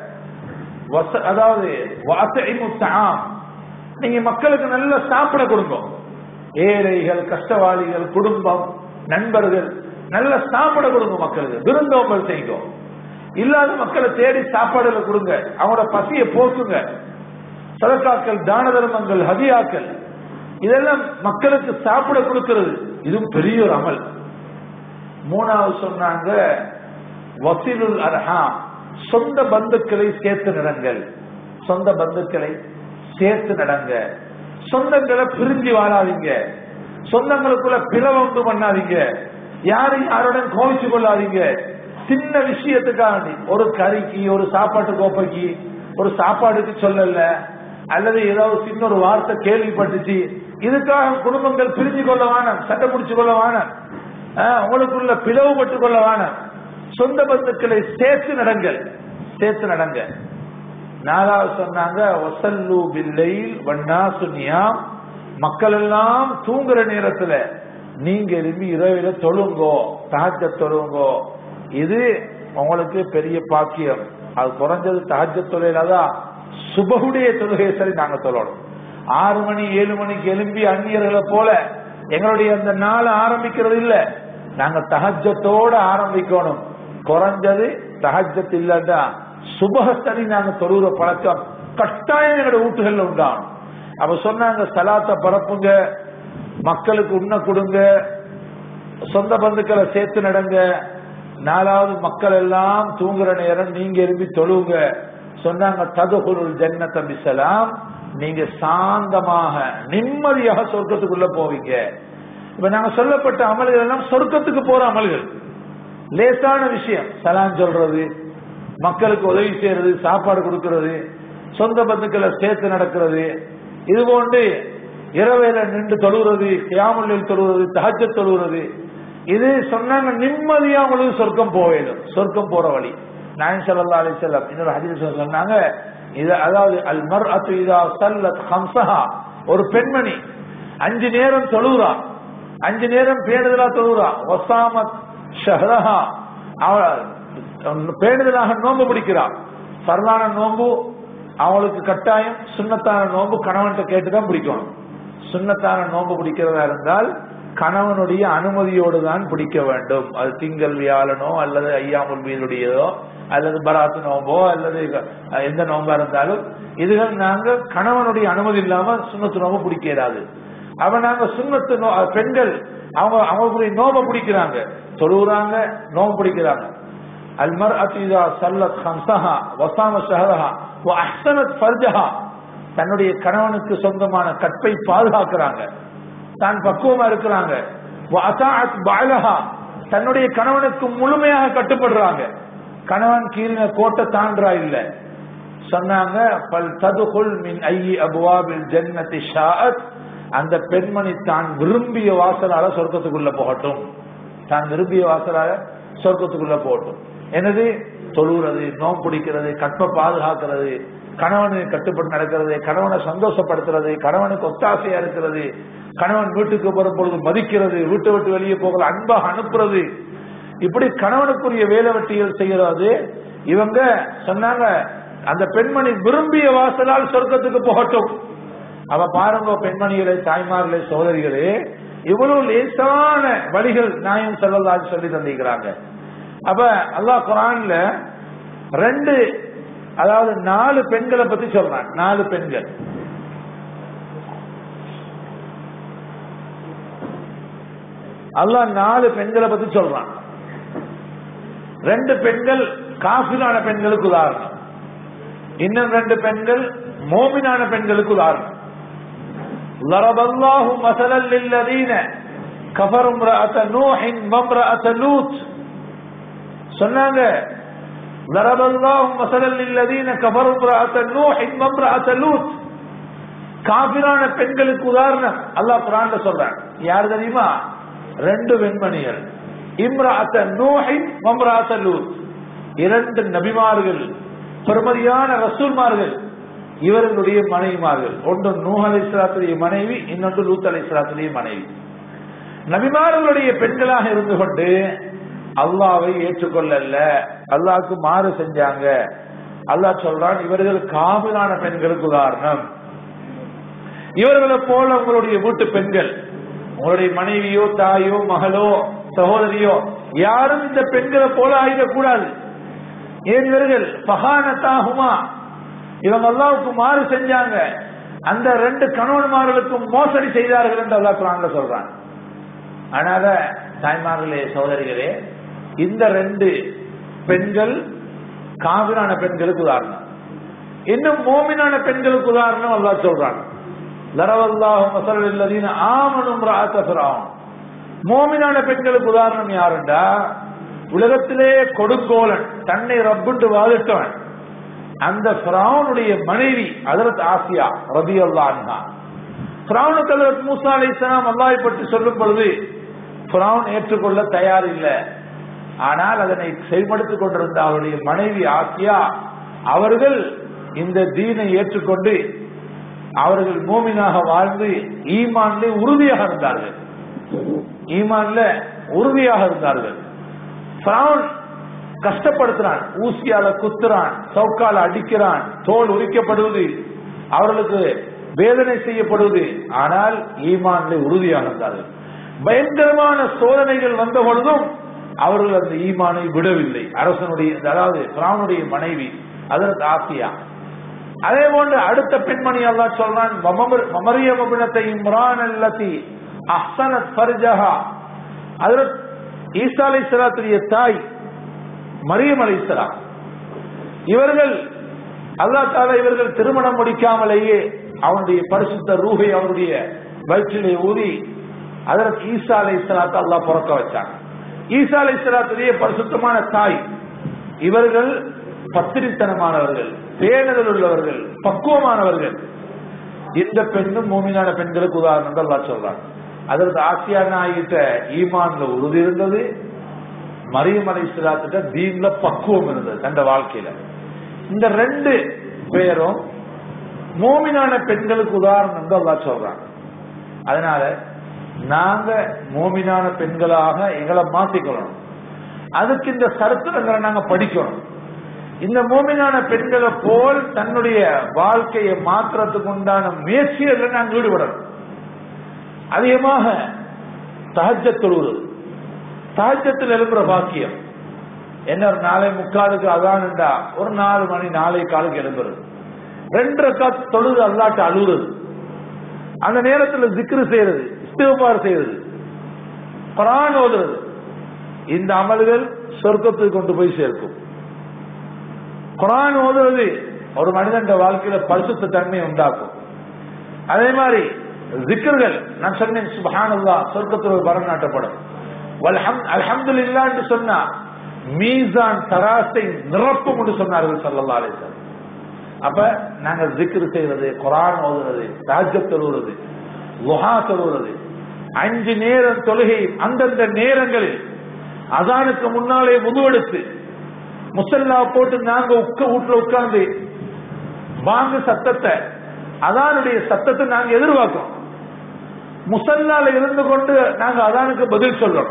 வச- அதாவது வாசைமு தாம் நீங்க மக்களுக்கு நல்ல சாப்பிட கொடுங்க ஏழைகள் கஷ்டவாளிகள் குடும்பம் நண்பர்கள் நல்ல சாப்பிட கொடுங்க மக்களுக்கு விருந்தோம்பல் செய்யுங்க இல்லாத மக்களை தேடி சாப்பாடுல கொடுங்க அவங்களோட பசியை போக்குங்க சதக்காக்கள் தான தர்மங்கள் ஹதியாக்கள் இதெல்லாம் மக்களுக்கு சாப்பிட கொடுக்கிறது இதுவும் பெரிய ஒரு அமல் மூணாவது சொன்னாங்க வசீலுல் அர்ஹாம் சொந்த பந்துக்களை சேர்த்து நடங்கள் சொந்த பந்துக்களை சேர்த்து நடங்க சொந்தங்களை பிரிஞ்சு வாழாதீங்க சொந்தங்களுக்குள்ள பிளவு உண்டு பண்ணாதீங்க யாரும் யாருடன் கோவிச்சு கொள்ளாதீங்க சின்ன விஷயத்துக்காக ஒரு கறிக்கு ஒரு சாப்பாட்டு கோப்பைக்கு ஒரு சாப்பாடுக்கு சொல்லல அல்லது ஏதாவது சின்ன ஒரு வார்த்தை கேள்விப்பட்டுச்சு இதுக்காக குடும்பங்கள் பிரிஞ்சு கொள்ள வேணாம் சட்டை முடிச்சு கொள்ள வேணாம் ஆஹ், உங்களுக்குள்ள பிளவுபட்டு கொள்ள வேணாம் சொந்த பந்துக்களை சேர்த்து நடங்கள் சேர்த்து நடங்க நாலாவது சொன்னாங்க வசல்லு பில்லைல் வண்ணா சுனியாம் மக்கள் எல்லாம் தூங்குற நேரத்துல நீங்க எழுப்பி இரவில தொழுங்கோ தஹஜ தொழுங்கோ இது உங்களுக்கு பெரிய பாக்கியம் அது குறைஞ்சது தஹஜ தொழிலாதான் சுபகுடைய தொழுகையை சரி நாங்க தொழணும் ஆறு மணி ஏழு மணிக்கு எழும்பி அந்நியர்களை போல எங்களுடைய அந்த நாள் ஆரம்பிக்கிறது இல்ல நாங்க தஹஜத்தோட ஆரம்பிக்கணும் குறைஞ்சது தஹஜத் இல்லன்னா சுபகத்தனி நாங்க தொழுகிற பழக்கம் கட்டாயம் எங்களோட வீட்டுகள்ல உண்டாகும் அப்ப சொன்னாங்க சலாத்தை பரப்புங்க மக்களுக்கு உண்ண கொடுங்க சொந்த பந்துக்களை சேர்த்து நடங்க நாலாவது மக்கள் எல்லாம் தூங்குற நேரம் நீங்க எழுப்பி தொழுவுங்க சொன்னாங்க ததுகுருள் ஜன்னத பிசலாம் நீங்க சாந்தமாக நிம்மதியாக சொர்க்கத்துக்குள்ள போவீங்க இப்ப நாங்க சொல்லப்பட்ட அமல்கள் எல்லாம் சொர்க்கத்துக்கு போற அமல்கள் லேசான விஷயம் சலான் சொல்றது மக்களுக்கு உதவி செய்யறது சாப்பாடு கொடுக்கிறது சொந்த பந்துக்களை சேர்த்து நடக்கிறது இது போன்று இரவையில நின்று தொழுகிறது கியாமுல்லில் தொழுகிறது தஹஜ தொழுகிறது இது சொன்னாங்க நிம்மதியா உங்களுக்கு சொர்க்கம் போயிடும் சொர்க்கம் போற வழி நாயன் ஸல்லல்லாஹு அலைஹி வஸல்லம் இன்னொரு ஹதீஸ் சொன்னாங்க இது அதாவது அல் மர்அத்து இதா சல்லத் ஹம்ஸஹா ஒரு பெண்மணி அஞ்சு நேரம் தொழுகிறா அஞ்சு நேரம் பேணுதலா தொழுகிறா வசாமத் ஷஹரஹா அவள் பேணுதலாக நோன்பு பிடிக்கிறா சரளான நோன்பு அவளுக்கு கட்டாயம் சுண்ணத்தான நோன்பு கணவன்கிட்ட கேட்டுதான் பிடிக்கணும் சுண்ணத்தான நோன்பு பிடிக்கிறதா இருந்தால் கணவனுடைய அனுமதியோடு தான் பிடிக்க வேண்டும் அது திங்கள் வியாழனோ அல்லது ஐயாமுல் மீதுடையதோ அல்லது பராத்து நோம்போ அல்லது எந்த நோம்பா இருந்தாலும் இதுகள் நாங்க கணவனுடைய அனுமதி இல்லாம சுண்ணத்து நோம்பு பிடிக்க இயலாது அவ நாங்க சுண்ணத்து நோ பெண்கள் அவங்க அவங்களுடைய நோம்பை பிடிக்கிறாங்க தொழுகிறாங்க நோம்பு பிடிக்கிறாங்க المرأة إذا صلت خمسها وصام شهرها وأحسنت فرجها தன்னுடைய கணவனுக்கு சொந்தமான கற்பை பாதுகாக்கிறாங்க தான் பக்குவமா இருக்கிறாங்க وأطاعت بعلها தன்னுடைய கணவனுக்கு முழுமையாக கட்டுப்படுறாங்க கணவன் கீழின கோட்டை தாண்டா இல்ல சொன்னாங்க பல் ததுகுல் மின் ஐயி அபுவாபில் ஜன்னதி ஷாஅத் அந்த பெண்மணி தான் விரும்பிய வாசலால சொர்க்கத்துக்குள்ள போகட்டும் தான் விரும்பிய வாசலால சொர்க்கத்துக்குள்ள போகட்டும் எனது தொழுகிறது நோம் பிடிக்கிறது கற்பை பாதுகாக்கிறது கணவனுக்கு கட்டுப்பட்டு நடக்கிறது கணவனை சந்தோஷப்படுத்துறது கணவனுக்கு ஒத்தாசையா இருக்கிறது கணவன் வீட்டுக்கு வரும் பொழுது மதிக்கிறது வீட்டை விட்டு வெளியே போகிற அன்பாக அனுப்புறது இப்படி கணவனுக்குரிய வேலை வெட்டிகள் செய்யறது இவங்க சொன்னாங்க அந்த பெண்மணி விரும்பிய வாசலால் சொர்க்கத்துக்கு போகட்டும் அவ பாருங்க பெண்மணிகளே தாய்மார்களே சோதரிகளே இவ்வளவு லேசான வழிகள் நாயம் செல்லலான்னு சொல்லி தந்திருக்கிறாங்க அப்ப அல்லாஹ் குரான்ல ரெண்டு அதாவது நாலு பெண்களை பத்தி சொல்றான் நாலு பெண்கள் அல்லாஹ் நாலு பெண்களை பத்தி சொல்றான் ரெண்டு பெண்கள் காஃபிலான பெண்களுக்கு உதாரணம் இன்னும் ரெண்டு பெண்கள் மோமினான பெண்களுக்கு உதாரணம் ضرب الله مثلا للذين كفروا امرأة نوح وامرأة لوط சொன்னாங்க ضرب الله مثلا للذين كفروا امرأة نوح وامرأة لوط காபிரான பெண்களுக்கு உதாரணம் அல்லாஹ் குரான்ல சொல்றான் யார் தெரியுமா ரெண்டு வெண்மணிகள் இம்ராத்த நூஹின் மம்ராத்த லூத் இரண்டு நபிமார்கள் பெருமதியான ரசூல்மார்கள் இவர்களுடைய மனைவிமார்கள் ஒன்று நூஹ் அலைஹிஸ்ஸலாத்துடைய மனைவி இன்னொன்று லூத் அலைஹிஸ்ஸலாத்துடைய மனைவி நபிமார்களுடைய பெண்களாக இருந்து கொண்டு அல்லாவை ஏற்றுக்கொள்ளல அல்லாஹ்க்கு மாறு செஞ்சாங்க அல்லாஹ் சொல்றான் இவர்கள் காவிலான பெண்களுக்கு உதாரணம் இவர்களை போல உங்களுடைய வீட்டு பெண்கள் உங்களுடைய மனைவியோ தாயோ மகளோ சகோதரியோ யாரும் இந்த பெண்களை போல ஆகிடக்கூடாது ஏன் இவர்கள் பகானத்தாகுமா இவங்க அல்லாவுக்கு மாறு செஞ்சாங்க அந்த ரெண்டு கணவன்மார்களுக்கும் மோசடி செய்தார்கள் என்று அல்லாஹ் குரான்ல சொல்றான் அதனால தாய்மார்களே சகோதரிகளே இந்த ரெண்டு பெண்கள் காவிரான பெண்களுக்கு உதாரணம் இன்னும் மோமினான பெண்களுக்கு உதாரணம் அல்லாஹ் சொல்றான் லரவல்லாஹு மசல் இல்லதீன ஆமனும் ராத்தபிராவும் மோமினான பெண்களுக்கு உதாரணம் யாருண்டா உலகத்திலே கொடுங்கோலன் தன்னை ரப்புண்டு வாதிட்டவன் அந்த பிராவுனுடைய மனைவி அதரத் ஆசியா ரபி அல்லா பிராவுனுக்கு அதரத் மூசா அலை இஸ்லாம் அல்லாவை பற்றி சொல்லும் பொழுது பிராவுன் ஏற்றுக்கொள்ள தயார் இல்லை ஆனால் அதனை செயல்படுத்திக் கொண்டிருந்த அவருடைய மனைவி ஆசியா அவர்கள் இந்த தீனை ஏற்றுக்கொண்டு அவர்கள் மூமினாக வாழ்ந்து ஈமான்ல உறுதியாக இருந்தார்கள் ஈமான்ல உறுதியாக இருந்தார்கள் பிராவுன் கஷ்டப்படுத்துறான் ஊசியால குத்துறான் சவுக்கால அடிக்கிறான் தோல் உரிக்கப்படுவது அவர்களுக்கு வேதனை செய்யப்படுவது ஆனால் ஈமான்ல உறுதியாக இருந்தார்கள் பயங்கரமான சோதனைகள் வந்த பொழுதும் அவர்கள் அந்த ஈமானை விடவில்லை அரசனுடைய அதாவது பிராவனுடைய மனைவி அதற்கு ஆசியா அதே போன்று அடுத்த பெண்மணி அல்லா சொல்றான் மமரிய மபினத்தை இம்ரான் அல்லத்தி அஹ்சனத் ஃபர்ஜஹா அதற்கு ஈசா அலை சலாத்துடைய தாய் மரியம் அலைசலாம் இவர்கள் அல்லா தாலா இவர்கள் திருமணம் முடிக்காமலேயே அவனுடைய பரிசுத்த ரூகை அவருடைய வயிற்றிலே ஊதி அதற்கு ஈசா அலை சலாத்தை அல்லா பிறக்க வச்சாங்க ஈசா அலை சலாத்துடைய பரிசுத்தமான தாய் இவர்கள் பத்திரித்தனமானவர்கள் பேணுதல் உள்ளவர்கள் பக்குவமானவர்கள் இந்த பெண்ணும் மூமினான பெண்களுக்கு உதாரணம் அல்லா சொல்றாங்க அதற்கு ஆசியா நாயிட்ட ஈமான்ல உறுதி இருந்தது மரியம் அலை இஸ்லாத்துட்ட தீன்ல பக்குவம் இருந்தது தந்த வாழ்க்கையில இந்த ரெண்டு பேரும் மோமினான பெண்களுக்கு உதாரணம் தான் அல்லா சொல்றாங்க அதனால நாங்க மோமினான பெண்களாக எங்களை மாத்திக்கொள்ளணும் அதுக்கு இந்த சரித்திரங்களை நாங்க படிக்கணும் இந்த மோமினான பெண்களை போல் தன்னுடைய வாழ்க்கையை மாற்றுறதுக்கு உண்டான முயற்சிகளில் நாங்கள் ஈடுபடணும் அதிகமாக சகஜ தொழுவது சகஜத்தில் எழுப்புற பாக்கியம் என்ன ஒரு நாளை முக்காலுக்கு அதான்டா ஒரு நாலு மணி நாளை காலுக்கு எழுப்புறது ரெண்டு ரக்கா தொழுது அல்லாட்டு அழுகுறது அந்த நேரத்தில் திக்ரு செய்யறது இஸ்திகபார் செய்யறது குரான் ஓதுறது இந்த அமல்கள் சொர்க்கத்துக்கு கொண்டு போய் சேர்க்கும் குரான் ஓதுறது ஒரு மனிதன் வாழ்க்கையில பரிசுத்த தன்மையை உண்டாக்கும் அதே மாதிரி ஜிக்கர்கள் நான் சொன்னேன் சுபஹானல்லா சொர்க்கத்தில் வரம் நாட்டப்படும் அல்ஹம்துல்லா என்று சொன்னா மீசான் தராசை நிரப்பும் என்று சொன்னார்கள் சல்லல்லா அலிசன் அப்ப நாங்க ஜிக்ரு செய்யறது குரான் ஓதுறது ராஜ்யம் தொழுகிறது லுஹா தொழுகிறது அஞ்சு நேரம் தொழுகை அந்தந்த நேரங்களில் அதானுக்கு முன்னாலே முதுவெடுத்து முசல்லா போட்டு நாங்க உட்க வீட்டுல உட்கார்ந்து வாங்க சத்தத்தை அதானுடைய சத்தத்தை நாங்க எதிர்பார்க்கிறோம் முசல்லால இருந்து கொண்டு நாங்க அதானுக்கு பதில் சொல்றோம்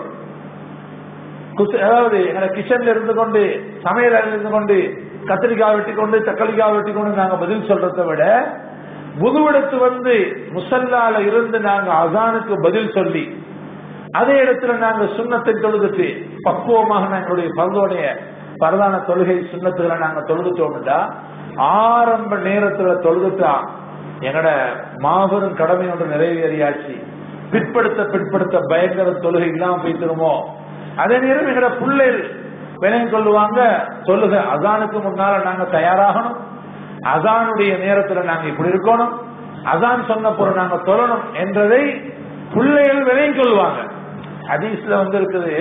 அதாவது எங்களை கிச்சன்ல இருந்து கொண்டு சமையல இருந்து கொண்டு கத்திரிக்காய் வெட்டி கொண்டு தக்காளிக்காய் வெட்டி கொண்டு நாங்க பதில் சொல்றதை விட புதுவெடுத்து வந்து முசல்லால இருந்து நாங்க அசானுக்கு பதில் சொல்லி அதே இடத்துல நாங்க சுண்ணத்தை தொழுதுட்டு பக்குவமாக எங்களுடைய பங்கோடைய பிரதான தொழுகை சுண்ணத்துகளை நாங்க தொழுதுட்டோம்டா ஆரம்ப நேரத்துல தொழுதுட்டா எங்கட மாபெரும் கடமை ஒன்று நிறைவேறியாச்சு பிற்படுத்த பிற்படுத்த பயங்கர தொழுகை இல்லாம போய்த்திருமோ அதே நேரம் எங்கட பிள்ளைகள் வினையும் சொல்லுவாங்க தொழுக அசானுக்கு முன்னால நாங்க தயாராகணும் அசானுடைய நேரத்துல நாங்க இப்படி இருக்கணும் அசான் சொன்ன பொருள் நாங்க தொழணும் என்றதை பிள்ளைகள் வினையும் சொல்லுவாங்க ஹதீஸ்ல வந்து இருக்குது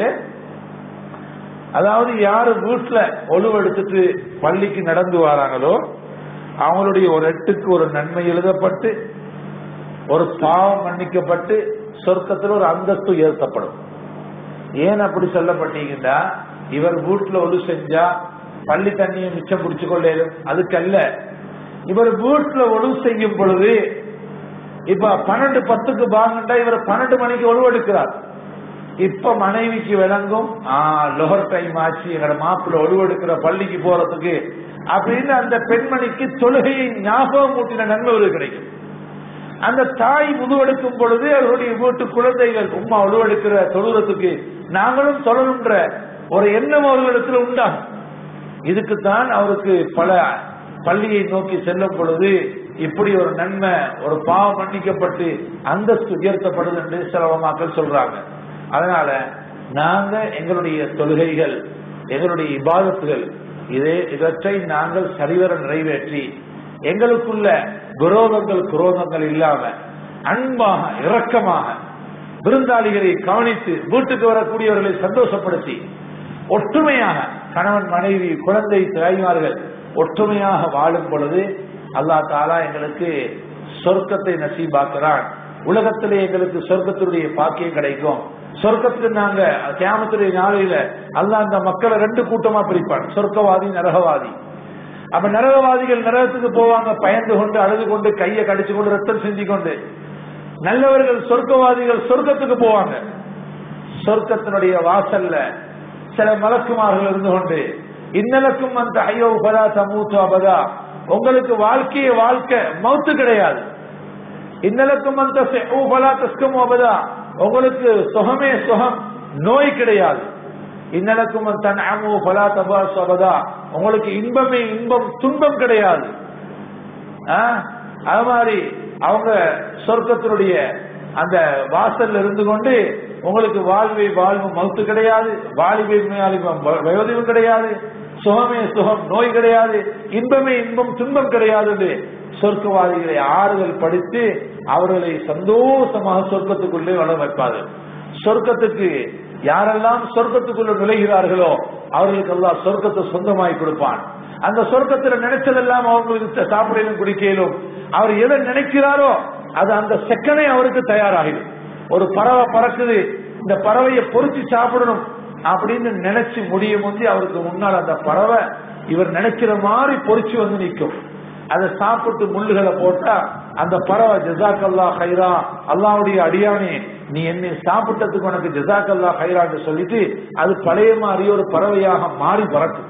அதாவது யாரு வீட்டுல ஒழுவெடுத்துட்டு பள்ளிக்கு நடந்து வராங்களோ அவங்களுடைய ஒரு எட்டுக்கு ஒரு நன்மை எழுதப்பட்டு ஒரு பாவம் மன்னிக்கப்பட்டு சொர்க்கத்தில் ஒரு அந்தஸ்து உயர்த்தப்படும் ஏன் அப்படி சொல்லப்பட்டீங்கன்னா இவர் வீட்டுல ஒழு செஞ்சா பள்ளி தண்ணியை மிச்சம் பிடிச்சு கொள்ளேரும் அதுக்கல்ல இவர் வீட்டுல ஒழு செய்யும் பொழுது இப்ப பன்னெண்டு பத்துக்கு பாங்கண்டா இவர் பன்னெண்டு மணிக்கு ஒழுவெடுக்கிறார் இப்ப மனைவிக்கு விளங்கும் லோகர் டைம் ஆச்சு எங்களோட மாப்பிள்ள ஒழுவெடுக்கிற பள்ளிக்கு போறதுக்கு அப்படின்னு அந்த பெண்மணிக்கு தொழுகையை ஞாபகம் ஊட்டின நன்மை ஒரு கிடைக்கும் அந்த தாய் முதுவெடுக்கும் பொழுது அவருடைய வீட்டு குழந்தைகள் உமா உழுவெடுக்கிற தொழுறதுக்கு நாங்களும் சொல்லணுன்ற ஒரு எண்ணம் அவர்களிடத்தில் உண்டாகும் இதுக்குத்தான் அவருக்கு பல பள்ளியை நோக்கி செல்லும் பொழுது இப்படி ஒரு நன்மை ஒரு பாவம் மன்னிக்கப்பட்டு அந்தஸ்து உயர்த்தப்படுது என்று சிலவமாக்கள் சொல்றாங்க அதனால நாங்க எங்களுடைய தொழுகைகள் எங்களுடைய இபாதத்துகள் இதே இவற்றை நாங்கள் சரிவர நிறைவேற்றி எங்களுக்குள்ள விரோதங்கள் குரோதங்கள் இல்லாம அன்பாக இரக்கமாக விருந்தாளிகளை கவனித்து வீட்டுக்கு வரக்கூடியவர்களை சந்தோஷப்படுத்தி ஒற்றுமையாக கணவன் மனைவி குழந்தை தாய்மார்கள் ஒற்றுமையாக வாழும் பொழுது அல்லா தாலா எங்களுக்கு சொர்க்கத்தை நசீபாக்குறான் உலகத்திலே எங்களுக்கு சொர்க்கத்தினுடைய பாக்கியம் கிடைக்கும் சொர்க்கத்துக்கு நாங்க கேமத்துடைய நாளையில அல்ல அந்த மக்களை ரெண்டு கூட்டமா பிரிப்பான் சொர்க்கவாதி நரகவாதி அப்ப நரகவாதிகள் நரகத்துக்கு போவாங்க பயந்து கொண்டு அழுது கொண்டு கையை கடிச்சு கொண்டு ரத்தம் செஞ்சு கொண்டு நல்லவர்கள் சொர்க்கவாதிகள் சொர்க்கத்துக்கு போவாங்க சொர்க்கத்தினுடைய வாசல்ல சில மலக்குமார்கள் இருந்து கொண்டு இன்னலக்கும் அந்த ஐயோ உபதா சமூத்து அபதா உங்களுக்கு வாழ்க்கைய வாழ்க்கை மௌத்து கிடையாது இன்னலக்கும் அந்த உபலா தஸ்கம் அபதா உங்களுக்கு சுகமே சுகம் நோய் கிடையாது இன்னலக்கும் தன் அமு பலா தபா சபதா உங்களுக்கு இன்பமே இன்பம் துன்பம் கிடையாது அது மாதிரி அவங்க சொர்க்கத்தினுடைய அந்த வாசல்ல இருந்து கொண்டு உங்களுக்கு வாழ்வை வாழ்வு மவுத்து கிடையாது வாலிபை வயோதிகம் கிடையாது சுகமே சுகம் நோய் கிடையாது இன்பமே இன்பம் துன்பம் கிடையாது சொர்க்கவாதிகளை ஆறுதல் படித்து அவர்களை சந்தோஷமாக சொர்க்கத்துக்குள்ளே வளர வைப்பார்கள் சொர்க்கத்துக்கு யாரெல்லாம் சொர்க்கத்துக்குள்ள நுழைகிறார்களோ அவர்களுக்கு எல்லாம் சொர்க்கத்தை சொந்தமாய் கொடுப்பான் அந்த சொர்க்கத்துல நினைச்சதெல்லாம் அவங்களுக்கு சாப்பிடலும் குடிக்கலும் அவர் எதை நினைக்கிறாரோ அது அந்த செகண்டே அவருக்கு தயாராகிடும் ஒரு பறவை பறக்குது இந்த பறவையை பொறிச்சு சாப்பிடணும் அப்படின்னு நினைச்சு முடியும் முந்தி அவருக்கு முன்னால் அந்த பறவை இவர் நினைக்கிற மாதிரி பொறிச்சு வந்து நிற்கும் அதை சாப்பிட்டு முள்ளுகளை போட்டா அந்த பறவை ஜசாக்கல்லா ஹைரா அல்லாவுடைய அடியானே நீ என்னை சாப்பிட்டதுக்கு உனக்கு ஜசாக்கல்லா ஹைரான்னு சொல்லிட்டு அது பழைய மாதிரி ஒரு பறவையாக மாறி பறக்கும்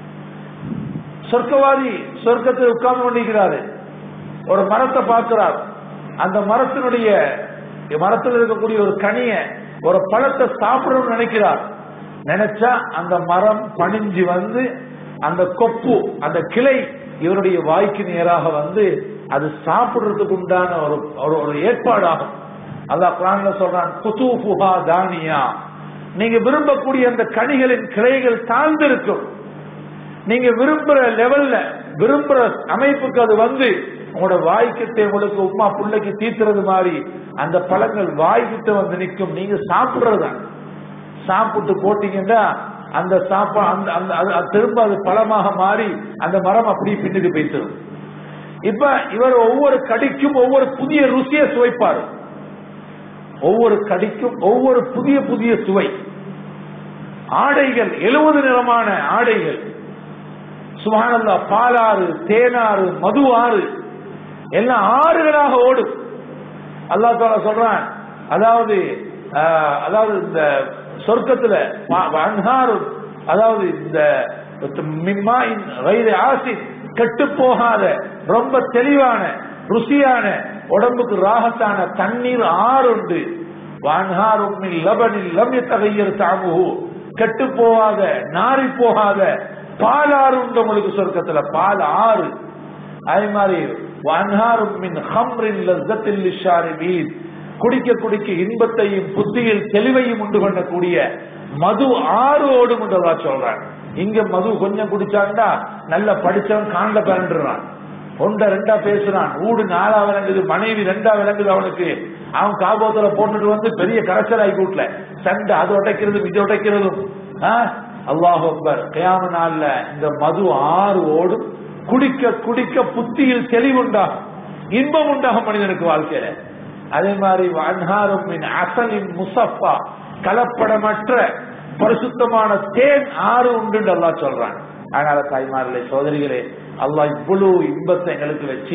சொர்க்கவாதி சொர்க்கத்தில் உட்கார்ந்து கொண்டிருக்கிறாரு ஒரு மரத்தை பார்க்கிறார் அந்த மரத்தினுடைய மரத்தில் இருக்கக்கூடிய ஒரு கனிய ஒரு பழத்தை சாப்பிடணும்னு நினைக்கிறார் நினைச்சா அந்த மரம் பணிஞ்சு வந்து அந்த கொப்பு அந்த கிளை இவருடைய வாய்க்கு நேராக வந்து அது சாப்பிடுறதுக்கு உண்டான ஒரு ஒரு ஏற்பாடாகும் அல்லாஹ் குரான்ல சொல்றான் குதூஃபுஹா தானியா நீங்க விரும்பக்கூடிய அந்த கனிகளின் கிளைகள் தாழ்ந்திருக்கும் நீங்க விரும்புற லெவல்ல விரும்புற அமைப்புக்கு அது வந்து உங்களோட வாய்க்கிட்ட உங்களுக்கு உமா பிள்ளைக்கு தீத்துறது மாதிரி அந்த பழங்கள் வாய்க்கிட்ட வந்து நிற்கும் நீங்க சாப்பிடுறதுதான் சாப்பிட்டு போட்டீங்கன்னா அந்த சாப்பா அந்த அந்த அது திரும்ப அது பழமாக மாறி அந்த மரம் அப்படி பின்னுக்கு போய்த்தரும் இப்ப இவர் ஒவ்வொரு கடிக்கும் ஒவ்வொரு புதிய ருசியை சுவைப்பார் ஒவ்வொரு கடிக்கும் ஒவ்வொரு புதிய புதிய சுவை ஆடைகள் எழுபது நிறமான ஆடைகள் சுகானந்தா பாலாறு தேனாறு மது ஆறு எல்லாம் ஆறுகளாக ஓடும் அல்லா தாலா சொல்றான் அதாவது அதாவது இந்த சொர்க்கத்துல அன்ஹாரு அதாவது இந்த மிம்மாயின் வயது ஆசி கெட்டு போகாத ரொம்ப தெளிவான ருசியான உடம்புக்கு ராகத்தான தண்ணீர் ஆறு உண்டு வான்ஹாரும் மின் லபனில் லம் யத்தகையர் தாமுஹு கெட்டு போகாத நாரி போகாத பால் ஆறு உண்டு உங்களுக்கு சொர்க்கத்துல பால் ஆறு அதே மாதிரி வான்ஹாரும் மின் ஹம்ரின் லஸ்ஸத்தில் லிஷாரிபீன் குடிக்க குடிக்க இன்பத்தையும் புத்தியில் தெளிவையும் உண்டு பண்ணக்கூடிய மது ஆறு ஓடும் என்றதா சொல்றான் இங்க மது கொஞ்சம் குடிச்சாங்கன்னா நல்ல படிச்சவன் காண்ட பரண்டுறான் ஒன்ற ரெண்டா பேசுறான் ஊடு நாலா விளங்குது மனைவி ரெண்டா விளங்குது அவனுக்கு அவன் காபோத்துல போட்டுட்டு வந்து பெரிய கரைச்சலாய் கூட்டல சண்டை அது உடைக்கிறதும் இது உடைக்கிறதும் அல்லாஹ் அக்பர் கியாம நாள்ல இந்த மது ஆறு ஓடும் குடிக்க குடிக்க புத்தியில் தெளிவுண்டாகும் இன்பம் உண்டாகும் மனிதனுக்கு வாழ்க்கையில அதே மாதிரி அன்ஹாரும் மின் அசலின் முசஃபா கலப்படமற்ற பரிசுத்தமான தேன் ஆறு உண்டு அல்லாஹ் சொல்றான் அதனால தாய்மார்களே சோதரிகளே அல்லாஹ் இவ்வளவு இன்பத்தை எங்களுக்கு வச்சு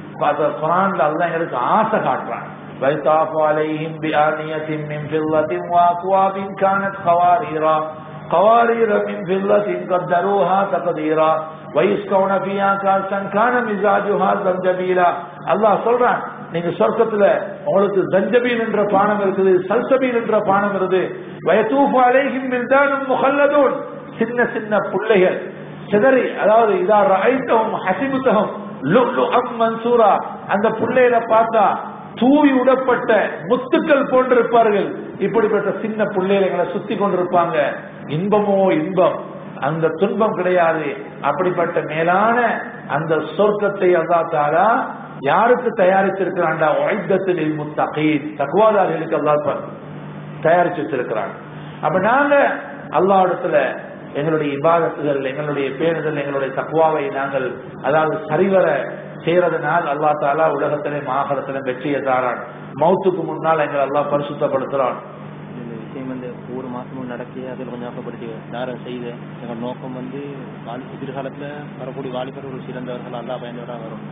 குரான்ல அல்லாஹ் எங்களுக்கு ஆசை காட்டுறான் ويطاف عليهم بآنية من فضة وأكواب كانت قواريرا قوارير من فضة قدروها تقديرا ويسقون فيها كاسا كان مزاجها زنجبيلا அல்லாஹ் சொல்றான் நீங்க சொர்க்கத்துல உங்களுக்கு ஜஞ்சபீல் என்ற பானம் இருக்குது சல்சபீல் என்ற பானம் இருக்குது வயதூஃபு அலைஹிம் வில்தானும் முகல்லதூன் சின்ன சின்ன பிள்ளைகள் சிதறி அதாவது இதா ரஐத்தஹும் ஹசிபுத்தஹும் லுல்லு அம் மன்சூரா அந்த பிள்ளைகளை பார்த்தா தூய் உடப்பட்ட முத்துக்கள் போன்றிருப்பார்கள் இப்படிப்பட்ட சின்ன பிள்ளைகளை சுத்தி கொண்டிருப்பாங்க இன்பமோ இன்பம் அந்த துன்பம் கிடையாது அப்படிப்பட்ட மேலான அந்த சொர்க்கத்தை அல்லா தாலா யாருக்கு தயாரிச்சிருக்கிறான்டா ஒய்தத்தில் முத்தகீன் தக்குவாதாரிகளுக்கு அல்லா தயாரிச்சு வச்சிருக்கிறான் அப்ப நாங்க அல்லாஹ்விடத்துல எங்களுடைய இபாதத்துகள் எங்களுடைய பேணுதல் எங்களுடைய தக்குவாவை நாங்கள் அதாவது சரிவர செய்யறதுனால் அல்லா தாலா உலகத்திலே மாகரத்திலே வெற்றியை தாரான் மௌத்துக்கு முன்னால் எங்களை அல்லாஹ் பரிசுத்தப்படுத்துறான் இந்த விஷயம் வந்து ஒரு மாசமும் நடக்கி அதில் கொஞ்சம் ஆசைப்படுத்தி நேரம் செய்து எங்கள் நோக்கம் வந்து வாலி எதிர்காலத்துல வரக்கூடிய வாலிபர்கள் சிறந்தவர்கள் அல்லா பயந்தவராக வரும்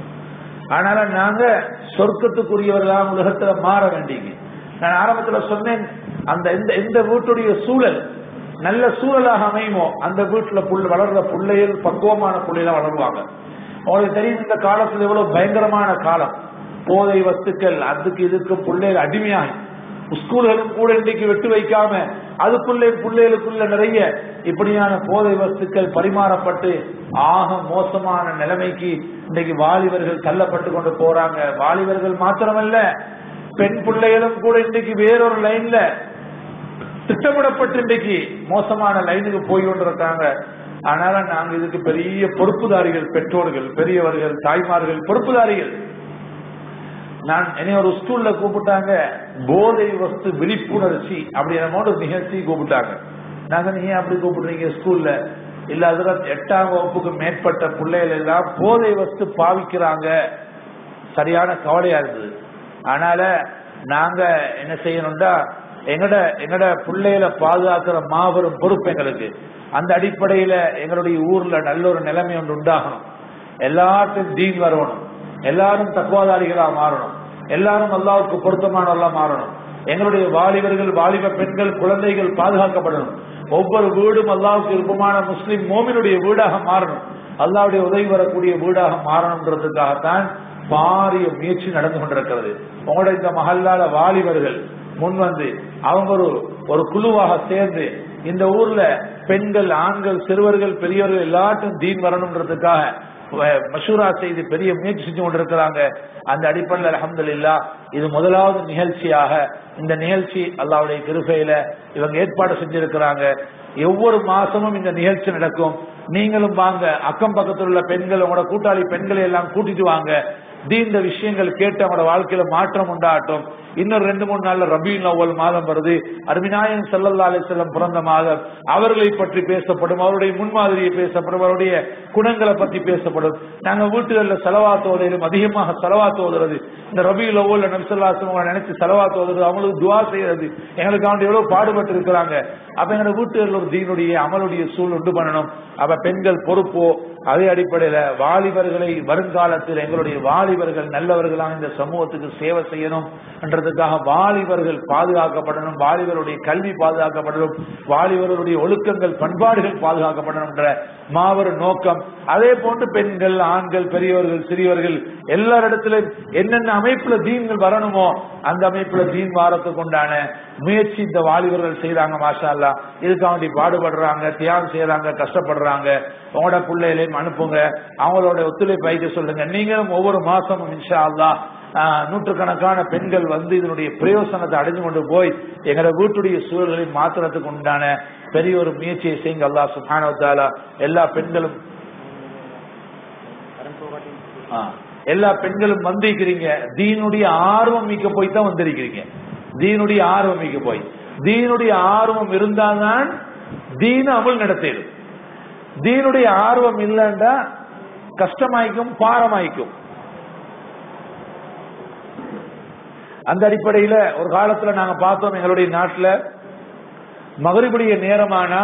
அதனால நாங்க சொர்க்கத்துக்குரியவர்களாக உலகத்துல மாற வேண்டியது நான் ஆரம்பத்துல சொன்னேன் அந்த எந்த எந்த வீட்டுடைய சூழல் நல்ல சூழலாக அமையுமோ அந்த வீட்டுல புல் வளர்ற பிள்ளைகள் பக்குவமான பிள்ளைகள வளருவாங்க உங்களுக்கு தெரியும் இந்த காலத்துல எவ்வளவு பயங்கரமான காலம் போதை வஸ்துக்கள் அதுக்கு இதுக்கு பிள்ளைகள் அடிமையாகி ஸ்கூல்களும் கூட இன்றைக்கு விட்டு வைக்காம அதுக்குள்ளே பிள்ளைகளுக்குள்ள நிறைய இப்படியான போதை வஸ்துக்கள் பரிமாறப்பட்டு ஆக மோசமான நிலைமைக்கு இன்றைக்கு வாலிபர்கள் தள்ளப்பட்டு கொண்டு போறாங்க வாலிபர்கள் மாத்திரமல்ல பெண் பிள்ளைகளும் கூட இன்றைக்கு வேறொரு லைன்ல திட்டமிடப்பட்டு இன்றைக்கு மோசமான லைனுக்கு போய் கொண்டிருக்காங்க அதனால நாங்க இதுக்கு பெரிய பொறுப்புதாரிகள் பெற்றோர்கள் பெரியவர்கள் தாய்மார்கள் பொறுப்புதாரிகள் நான் என்னை ஒரு ஸ்கூல்ல கூப்பிட்டாங்க போதை வஸ்து விழிப்புணர்ச்சி அப்படிங்கிற ஒரு நிகழ்ச்சி கூப்பிட்டாங்க நாங்க நீங்க அப்படி கூப்பிடுறீங்க ஸ்கூல்ல இல்ல அதுல எட்டாம் வகுப்புக்கு மேற்பட்ட பிள்ளைகள் எல்லாம் போதை வஸ்து பாவிக்கிறாங்க சரியான கவலையா இருந்தது அதனால நாங்க என்ன செய்யணும்டா எங்கட எங்கட பிள்ளைகளை பாதுகாக்கிற மாபெரும் பொறுப்பு எங்களுக்கு அந்த அடிப்படையில எங்களுடைய ஊர்ல நல்ல ஒரு நிலைமை ஒன்று உண்டாகணும் எல்லாத்தையும் தீன் வரணும் எல்லாரும் தக்குவாதாரிகளா மாறணும் எல்லாரும் அல்லாவுக்கு பொருத்தமானவர்களா மாறணும் எங்களுடைய வாலிபர்கள் வாலிப பெண்கள் குழந்தைகள் பாதுகாக்கப்படணும் ஒவ்வொரு வீடும் அல்லாவுக்கு விருப்பமான முஸ்லிம் மோமினுடைய வீடாக மாறணும் அல்லாவுடைய உதவி வரக்கூடிய வீடாக மாறணுன்றதுக்காகத்தான் பாரிய முயற்சி நடந்து கொண்டிருக்கிறது உங்களோட இந்த மகல்லால வாலிபர்கள் முன் வந்து அவங்க ஒரு ஒரு குழுவாக சேர்ந்து இந்த ஊர்ல பெண்கள் ஆண்கள் சிறுவர்கள் பெரியவர்கள் எல்லாத்தையும் தீன் வரணுன்றதுக்காக மஷூரா செய்து பெரிய முயற்சி செஞ்சு கொண்டிருக்கிறாங்க அந்த அடிப்படையில் அலமதுல்லா இது முதலாவது நிகழ்ச்சியாக இந்த நிகழ்ச்சி அல்லாவுடைய கிருபையில இவங்க ஏற்பாடு செஞ்சிருக்கிறாங்க ஒவ்வொரு மாசமும் இந்த நிகழ்ச்சி நடக்கும் நீங்களும் வாங்க அக்கம் பக்கத்தில் உள்ள பெண்கள் உங்களோட கூட்டாளி பெண்களை எல்லாம் கூட்டிட்டு வாங்க தீந்த விஷயங்கள் கேட்டு அவங்களோட வாழ்க்கையில மாற்றம் உண்டாகட்டும் இன்னும் ரெண்டு மூணு நாள்ல ரபியுல் அவ்வல் மாதம் வருது அருமிநாயன் செல்லல்லா அலிசல்லம் பிறந்த மாதம் அவர்களை பற்றி பேசப்படும் அவருடைய முன்மாதிரியை பேசப்படும் அவருடைய குணங்களை பற்றி பேசப்படும் நாங்க வீட்டுகளில் செலவாத்து ஓதையிலும் அதிகமாக செலவாத்து ஓதுறது இந்த ரபியுல் அவ்வல் நம்சல்லாசம் நினைச்சு செலவாத்து ஓதுறது அவங்களுக்கு துவா செய்யறது எங்களுக்கு அவன் எவ்வளவு பாடுபட்டு இருக்கிறாங்க அப்ப எங்களோட வீட்டுகளில் ஒரு தீனுடைய அமலுடைய சூழ் உண்டு பண்ணணும் அப்ப பெண்கள் பொறுப்போ அதே அடிப்படையில வாலிபர்களை வருங்காலத்தில் எங்களுடைய வாலி வாலிபர்கள் நல்லவர்களாக இந்த சமூகத்துக்கு சேவை செய்யணும் என்றதுக்காக வாலிபர்கள் பாதுகாக்கப்படணும் வாலிபருடைய கல்வி பாதுகாக்கப்படணும் வாலிபர்களுடைய ஒழுக்கங்கள் பண்பாடுகள் பாதுகாக்கப்படணும் என்ற மாபெரும் நோக்கம் அதே போன்று பெண்கள் ஆண்கள் பெரியவர்கள் சிறியவர்கள் எல்லாரிடத்திலும் என்னென்ன அமைப்புல தீன்கள் வரணுமோ அந்த அமைப்புல தீன் வாரத்துக்கு உண்டான முயற்சி இந்த வாலிபர்கள் செய்யறாங்க மாஷா அல்லா இதுக்காக வேண்டி பாடுபடுறாங்க தியாகம் செய்யறாங்க கஷ்டப்படுறாங்க உங்களோட பிள்ளைகளையும் அனுப்புங்க அவங்களோட ஒத்துழைப்பு வைக்க சொல்லுங்க நீங்களும் ஒவ்வொரு மாசமும் இன்ஷா அல்லா ஆஹ், நூற்றுக்கணக்கான பெண்கள் வந்து இதனுடைய பிரயோசனத்தை அடைஞ்சு கொண்டு போய் எங்களோட வீட்டுடைய சூழல்களை மாத்துறதுக்கு உண்டான பெரிய ஒரு முயற்சியை செய்யுங்க அல்லாஹ் சுப்ஹானஹு வ தஆலா எல்லா பெண்களும் கரண்ட் போகாட்டி ஆ, எல்லா பெண்களும் வந்திருக்கிறீங்க தீனுடைய ஆர்வம் மிக்க போய் தான் வந்திருக்கிறீங்க தீனுடைய ஆர்வம் மிக்க போய் தீனுடைய ஆர்வம் இருந்தால்தான் தீன அமல் நடத்திடும் தீனுடைய ஆர்வம் இல்லைன்னா கஷ்டமாய்க்கும் பாரமாய்க்கும் அந்த அடிப்படையில ஒரு காலத்துல நாங்க பார்த்தோம் எங்களுடைய நாட்டுல மகரிபுடைய நேரமானா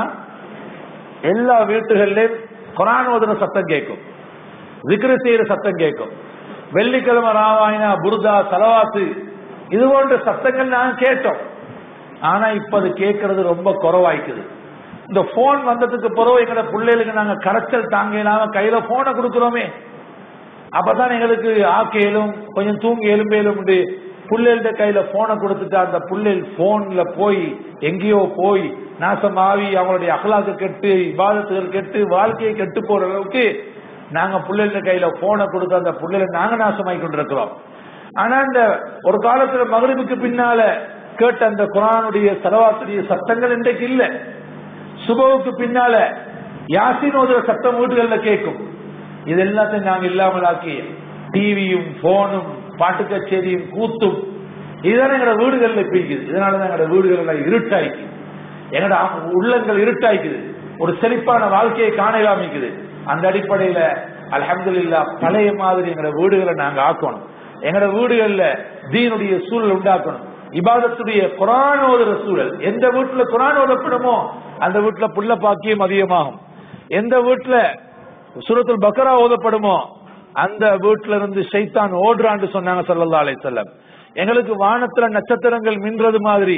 எல்லா வீட்டுகள்லயும் குரான் ஓதுன சத்தம் கேட்கும் விக்கிர செய்யற சத்தம் கேட்கும் வெள்ளிக்கிழமை ராமாயணா புருதா சலவாத்து இது போன்ற சத்தங்கள் நாங்க கேட்டோம் ஆனா இப்ப அது கேட்கறது ரொம்ப குறவாய்க்குது இந்த போன் வந்ததுக்கு பிறகு எங்கட பிள்ளைகளுக்கு நாங்க கரைச்சல் தாங்க இல்லாம கையில போனை கொடுக்கிறோமே அப்பதான் எங்களுக்கு ஆக்கையிலும் கொஞ்சம் தூங்கி எலும்பேலும் புள்ளைகள்ட கையில போனை கொடுத்துட்டு அந்த புள்ளைகள் போன்ல போய் எங்கேயோ போய் நாசமாவி அவங்களுடைய அகலாக்கு கெட்டு இபாதத்துகள் கெட்டு வாழ்க்கையை கெட்டு போற அளவுக்கு நாங்க பிள்ளைகள கையில போனை கொடுத்து அந்த பிள்ளைகளை நாங்க நாசமாய் கொண்டிருக்கிறோம் ஆனா இந்த ஒரு காலத்துல மகரிபுக்கு பின்னால கேட்ட அந்த குரானுடைய செலவாத்துடைய சத்தங்கள் இன்றைக்கு இல்ல சுபவுக்கு பின்னால யாசின் ஓதுற சத்தம் வீடுகள்ல கேட்கும் இது எல்லாத்தையும் நாங்க இல்லாமலாக்கி டிவியும் போனும் பாட்டு கச்சேரியும் கூத்தும் இதுதான் எங்களோட வீடுகள்ல பிரிக்குது இதனாலதான் எங்களோட வீடுகள் எல்லாம் இருட்டாய்க்கு எங்களோட உள்ளங்கள் இருட்டாய்க்குது ஒரு செழிப்பான வாழ்க்கையை காண காமிக்குது அந்த அடிப்படையில அல்ஹம்துலில்லா பழைய மாதிரி எங்களோட வீடுகளை நாங்க ஆக்கணும் எங்களோட வீடுகள்ல தீனுடைய சூழல் உண்டாக்கணும் இபாதத்துடைய குரான் ஓதுற சூழல் எந்த வீட்டுல குரான் ஓதப்படுமோ அந்த வீட்டுல புள்ள பாக்கியம் அதிகமாகும் எந்த வீட்டுல சூரத்துல் பக்கரா ஓதப்படுமோ அந்த வீட்டுல இருந்து சைத்தான் ஓடுறான்னு சொன்னாங்க சல்லல்லா அலைஹிஸ்ஸலாம் எங்களுக்கு வானத்துல நட்சத்திரங்கள் மின்றது மாதிரி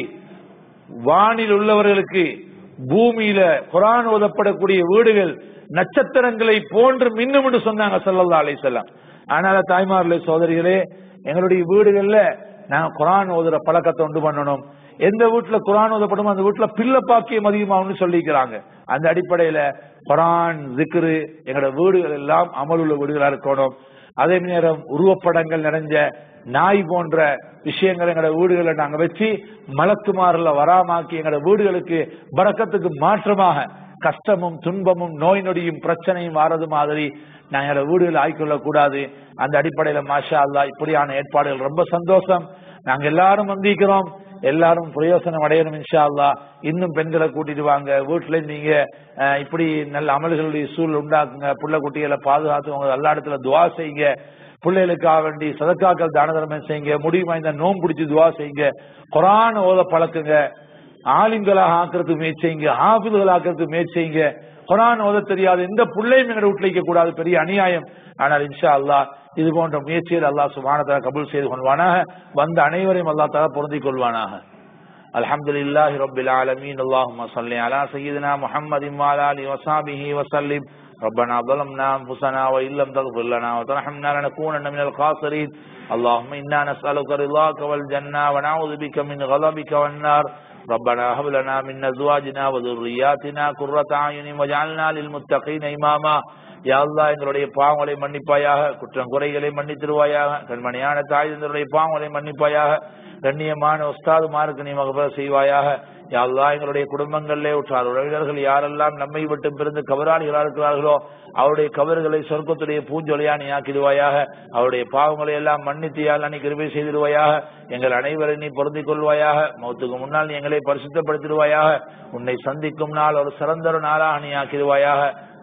வானில் உள்ளவர்களுக்கு பூமியில குரான் ஓதப்படக்கூடிய வீடுகள் நட்சத்திரங்களை போன்று மின்னும் என்று சொன்னாங்க சல்லல்லா அலைஹிஸ்ஸலாம் அதனால தாய்மார்களே சோதரிகளே எங்களுடைய வீடுகள்ல நாங்க குரான் ஓதுற பழக்கத்தை உண்டு பண்ணணும் எந்த வீட்டுல குரான் ஓதப்படுமோ அந்த வீட்டுல பிள்ளை பாக்கியம் அதிகமாகும்னு சொல்லிக்கிறாங்க அந்த அடிப்படையில குரான் திக்ரு எங்களோட வீடுகள் எல்லாம் அமலுள்ள வீடுகளா இருக்கணும் அதே நேரம் உருவப்படங்கள் நிறைஞ்ச நாய் போன்ற விஷயங்களை எங்களோட வீடுகளை நாங்க வச்சு மலக்குமாறுல வராமாக்கி எங்களோட வீடுகளுக்கு பறக்கத்துக்கு மாற்றமாக கஷ்டமும் துன்பமும் நோய் நொடியும் பிரச்சனையும் வாரது மாதிரி நாங்க எங்களோட வீடுகளை ஆய்க்கொள்ள கூடாது அந்த அடிப்படையில மாஷா அல்லா இப்படியான ஏற்பாடுகள் ரொம்ப சந்தோஷம் நாங்க எல்லாரும் வந்திருக்கிறோம் எல்லாரும் பிரயோசனம் அடையணும் இன்ஷா அல்லா இன்னும் பெண்களை கூட்டிட்டு வாங்க வீட்டுல நீங்க அஹ், இப்படி நல்ல அமல்களுடைய சூழல் உண்டாக்குங்க புள்ள குட்டிகளை பாதுகாத்துவங்க எல்லா இடத்துல துவா செய்யுங்க பிள்ளைகளுக்காக வேண்டி சதக்காக்கள் தான தர்மம் செய்யுங்க முடியுமா இந்த நோம்பு பிடிச்சி துவா செய்யுங்க குரான் ஓத பழக்குங்க ஆலிம்களாக ஆக்கிறதுக்கு முயற்சி செய்யுங்க ஆபிதுகள் ஆக்கிறதுக்கு முயற்சி செய்யுங்க குரான் ஓத தெரியாது எந்த பிள்ளையும் எங்களை வீட்டில் வைக்க கூடாது பெரிய அநியாயம் ஆனால் இன்ஷா அல்லாஹ் இது போன்ற முயற்சியில் அல்லாஹ் சுபானதாக கபூல் செய்து கொள்வானாக வந்த அனைவரையும் அல்லாஹ் தலா பொருந்திக் கொள்வானாக الحمد لله رب العالمين اللهم صل على سيدنا محمد وعلى اله وصحبه وسلم ربنا ظلمنا انفسنا وان لم تغفر لنا وترحمنا لنكونن من الخاسرين اللهم انا نسالك رضاك والجنه ونعوذ بك من غضبك والنار ربنا هب لنا من ازواجنا وذرياتنا قرة اعين واجعلنا للمتقين اماما யா அல்லாஹ் எங்களுடைய பாவங்களை மன்னிப்பாயாக குற்றம் குறைகளை மன்னித்திருவாயாக கண்மணியான தாய் தந்தருடைய பாவங்களை மன்னிப்பாயாக கண்ணியமான உஸ்தாதுமாருக்கு நீ மகபர செய்வாயாக யா அல்லாஹ் எங்களுடைய குடும்பங்களிலே உற்றார் உறவினர்கள் யாரெல்லாம் நம்மை விட்டு பிறந்து கபராளிகளாக இருக்கிறார்களோ அவருடைய கபறுகளை சொர்க்கத்துடைய பூஞ்சொலியா நீ ஆக்கிடுவாயாக அவருடைய பாவங்களை எல்லாம் மன்னித்தியால் நீ கிருபை செய்திடுவாயாக எங்கள் அனைவரை நீ பொருந்திக் கொள்வாயாக மௌத்துக்கு முன்னால் நீ எங்களை பரிசுத்தப்படுத்திடுவாயாக உன்னை சந்திக்கும் நாள் ஒரு சிறந்த ஒரு நாளாக நீ ஆக்கிடுவாயாக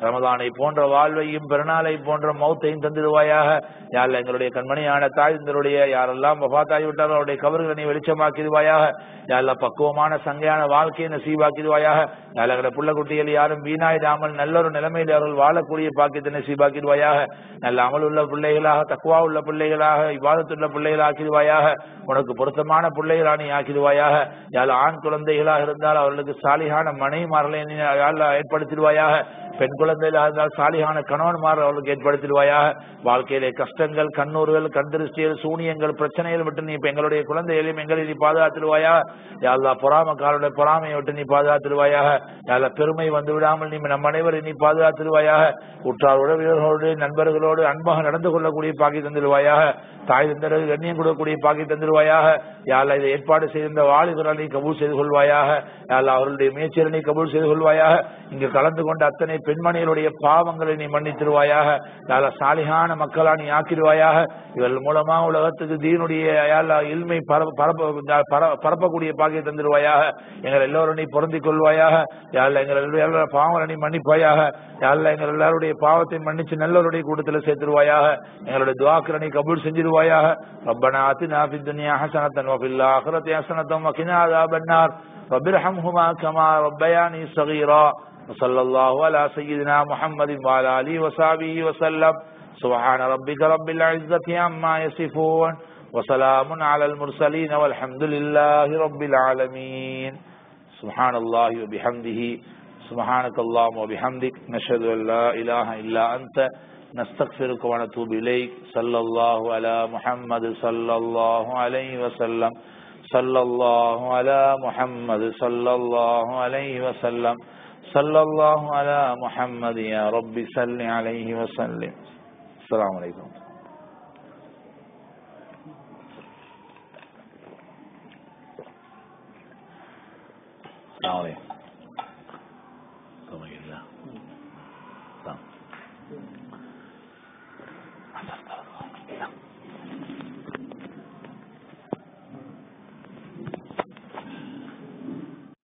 ரமதானை போன்ற வாழ்வையும் பெருநாளை போன்ற மௌத்தையும் தந்திடுவாயாக யாழ் எங்களுடைய கண்மணியான தாய் தந்தருடைய யாரெல்லாம் வபாத்தாகி விட்டாரோ அவருடைய கவர்களை நீ வெளிச்சமாக்கிடுவாயாக யாழ்ல பக்குவமான சங்கையான வாழ்க்கையை நசீபாக்கிடுவாயாக யாழ் எங்களுடைய புள்ள குட்டிகள் யாரும் வீணாயிடாமல் நல்ல ஒரு நிலைமையில் அவர்கள் வாழக்கூடிய பாக்கியத்தை நசீபாக்கிடுவாயாக நல்ல அமல் உள்ள பிள்ளைகளாக தக்குவா உள்ள பிள்ளைகளாக இவ்வாதத்துள்ள பிள்ளைகள் ஆக்கிடுவாயாக உனக்கு பொருத்தமான பிள்ளைகளா நீ ஆக்கிடுவாயாக யாழ் ஆண் குழந்தைகளாக இருந்தால் அவர்களுக்கு சாலிகான மனைவிமார்களை நீ யாழ் ஏற்படுத்திடுவாயாக பெண் குழந்தைகளாக இருந்தால் சாலிகான கணவன்மார் அவர்களுக்கு ஏற்படுத்திடுவாயாக வாழ்க்கையிலே கஷ்டங்கள் கண்ணூர்கள் கண்திருஷ்டிகள் சூனியங்கள் பிரச்சனைகள் விட்டு நீ இப்ப எங்களுடைய குழந்தைகளையும் எங்களை நீ பாதுகாத்துடுவாயா யாழ்லா பொறாமக்காரருடைய பொறாமையை விட்டு நீ பாதுகாத்துடுவாயாக யாழ்லா பெருமை வந்து விடாமல் நீ நம் அனைவரை நீ பாதுகாத்துடுவாயாக உற்றார் உறவினர்களோடு நண்பர்களோடு அன்பாக நடந்து கொள்ளக்கூடிய பாக்கி தந்துடுவாயாக தாய் தந்தர்கள் கண்ணியம் கொடுக்கக்கூடிய பாக்கி தந்துடுவாயாக யாழ்லா இதை ஏற்பாடு செய்திருந்த வாலிபரை நீ கபூல் செய்து கொள்வாயாக யாழ்லா அவர்களுடைய முயற்சிகளை நீ கபூல் செய்து கொள்வாயாக இங்கு கலந்து கொண்ட அத்தனை பெண்மணிகளுடைய பாவங்களை நீ மன்னித்திருவாயாக யாழ்லா சாலிகான மக்களா நீ ஆக்கிடுவாயாக இவர்கள் மூலமா உலகத்துக்கு தீனுடைய யாழ்லா இல்மை பரப்ப பரப்ப பர- பரப்பக்கூடிய பாக்கியை தந்துடுவாயாக எங்கள் எல்லோரும் நீ பொருந்திக் கொள்வாயாக யாழ்லா எங்கள் எல்லாரோட பாவங்களை நீ மன்னிப்பாயாக யாழ்லா எங்கள் எல்லாருடைய பாவத்தை மன்னிச்சு நல்லவருடைய கூட்டத்தில் சேர்த்துருவாயாக எங்களுடைய துவாக்களை நீ கபூல் செஞ்சிருவாயாக ربنا آتنا في الدنيا حسنة وفي الآخرة حسنة وقنا عذاب النار رب ارحمهما كما ربياني صغيرا وصلى الله على سيدنا محمد وعلى آله وصحبه وسلم سبحان ربك رب العزة عما يصفون وسلام على المرسلين والحمد لله رب العالمين سبحان الله وبحمده سبحانك اللهم وبحمدك نشهد أن لا إله إلا أنت نستغفرك ونتوب إليك صلى الله على محمد صلى الله عليه وسلم صلى الله على محمد صلى الله عليه وسلم صلى الله على محمد يا رب صل عليه وسلم السلام عليكم السلام عليكم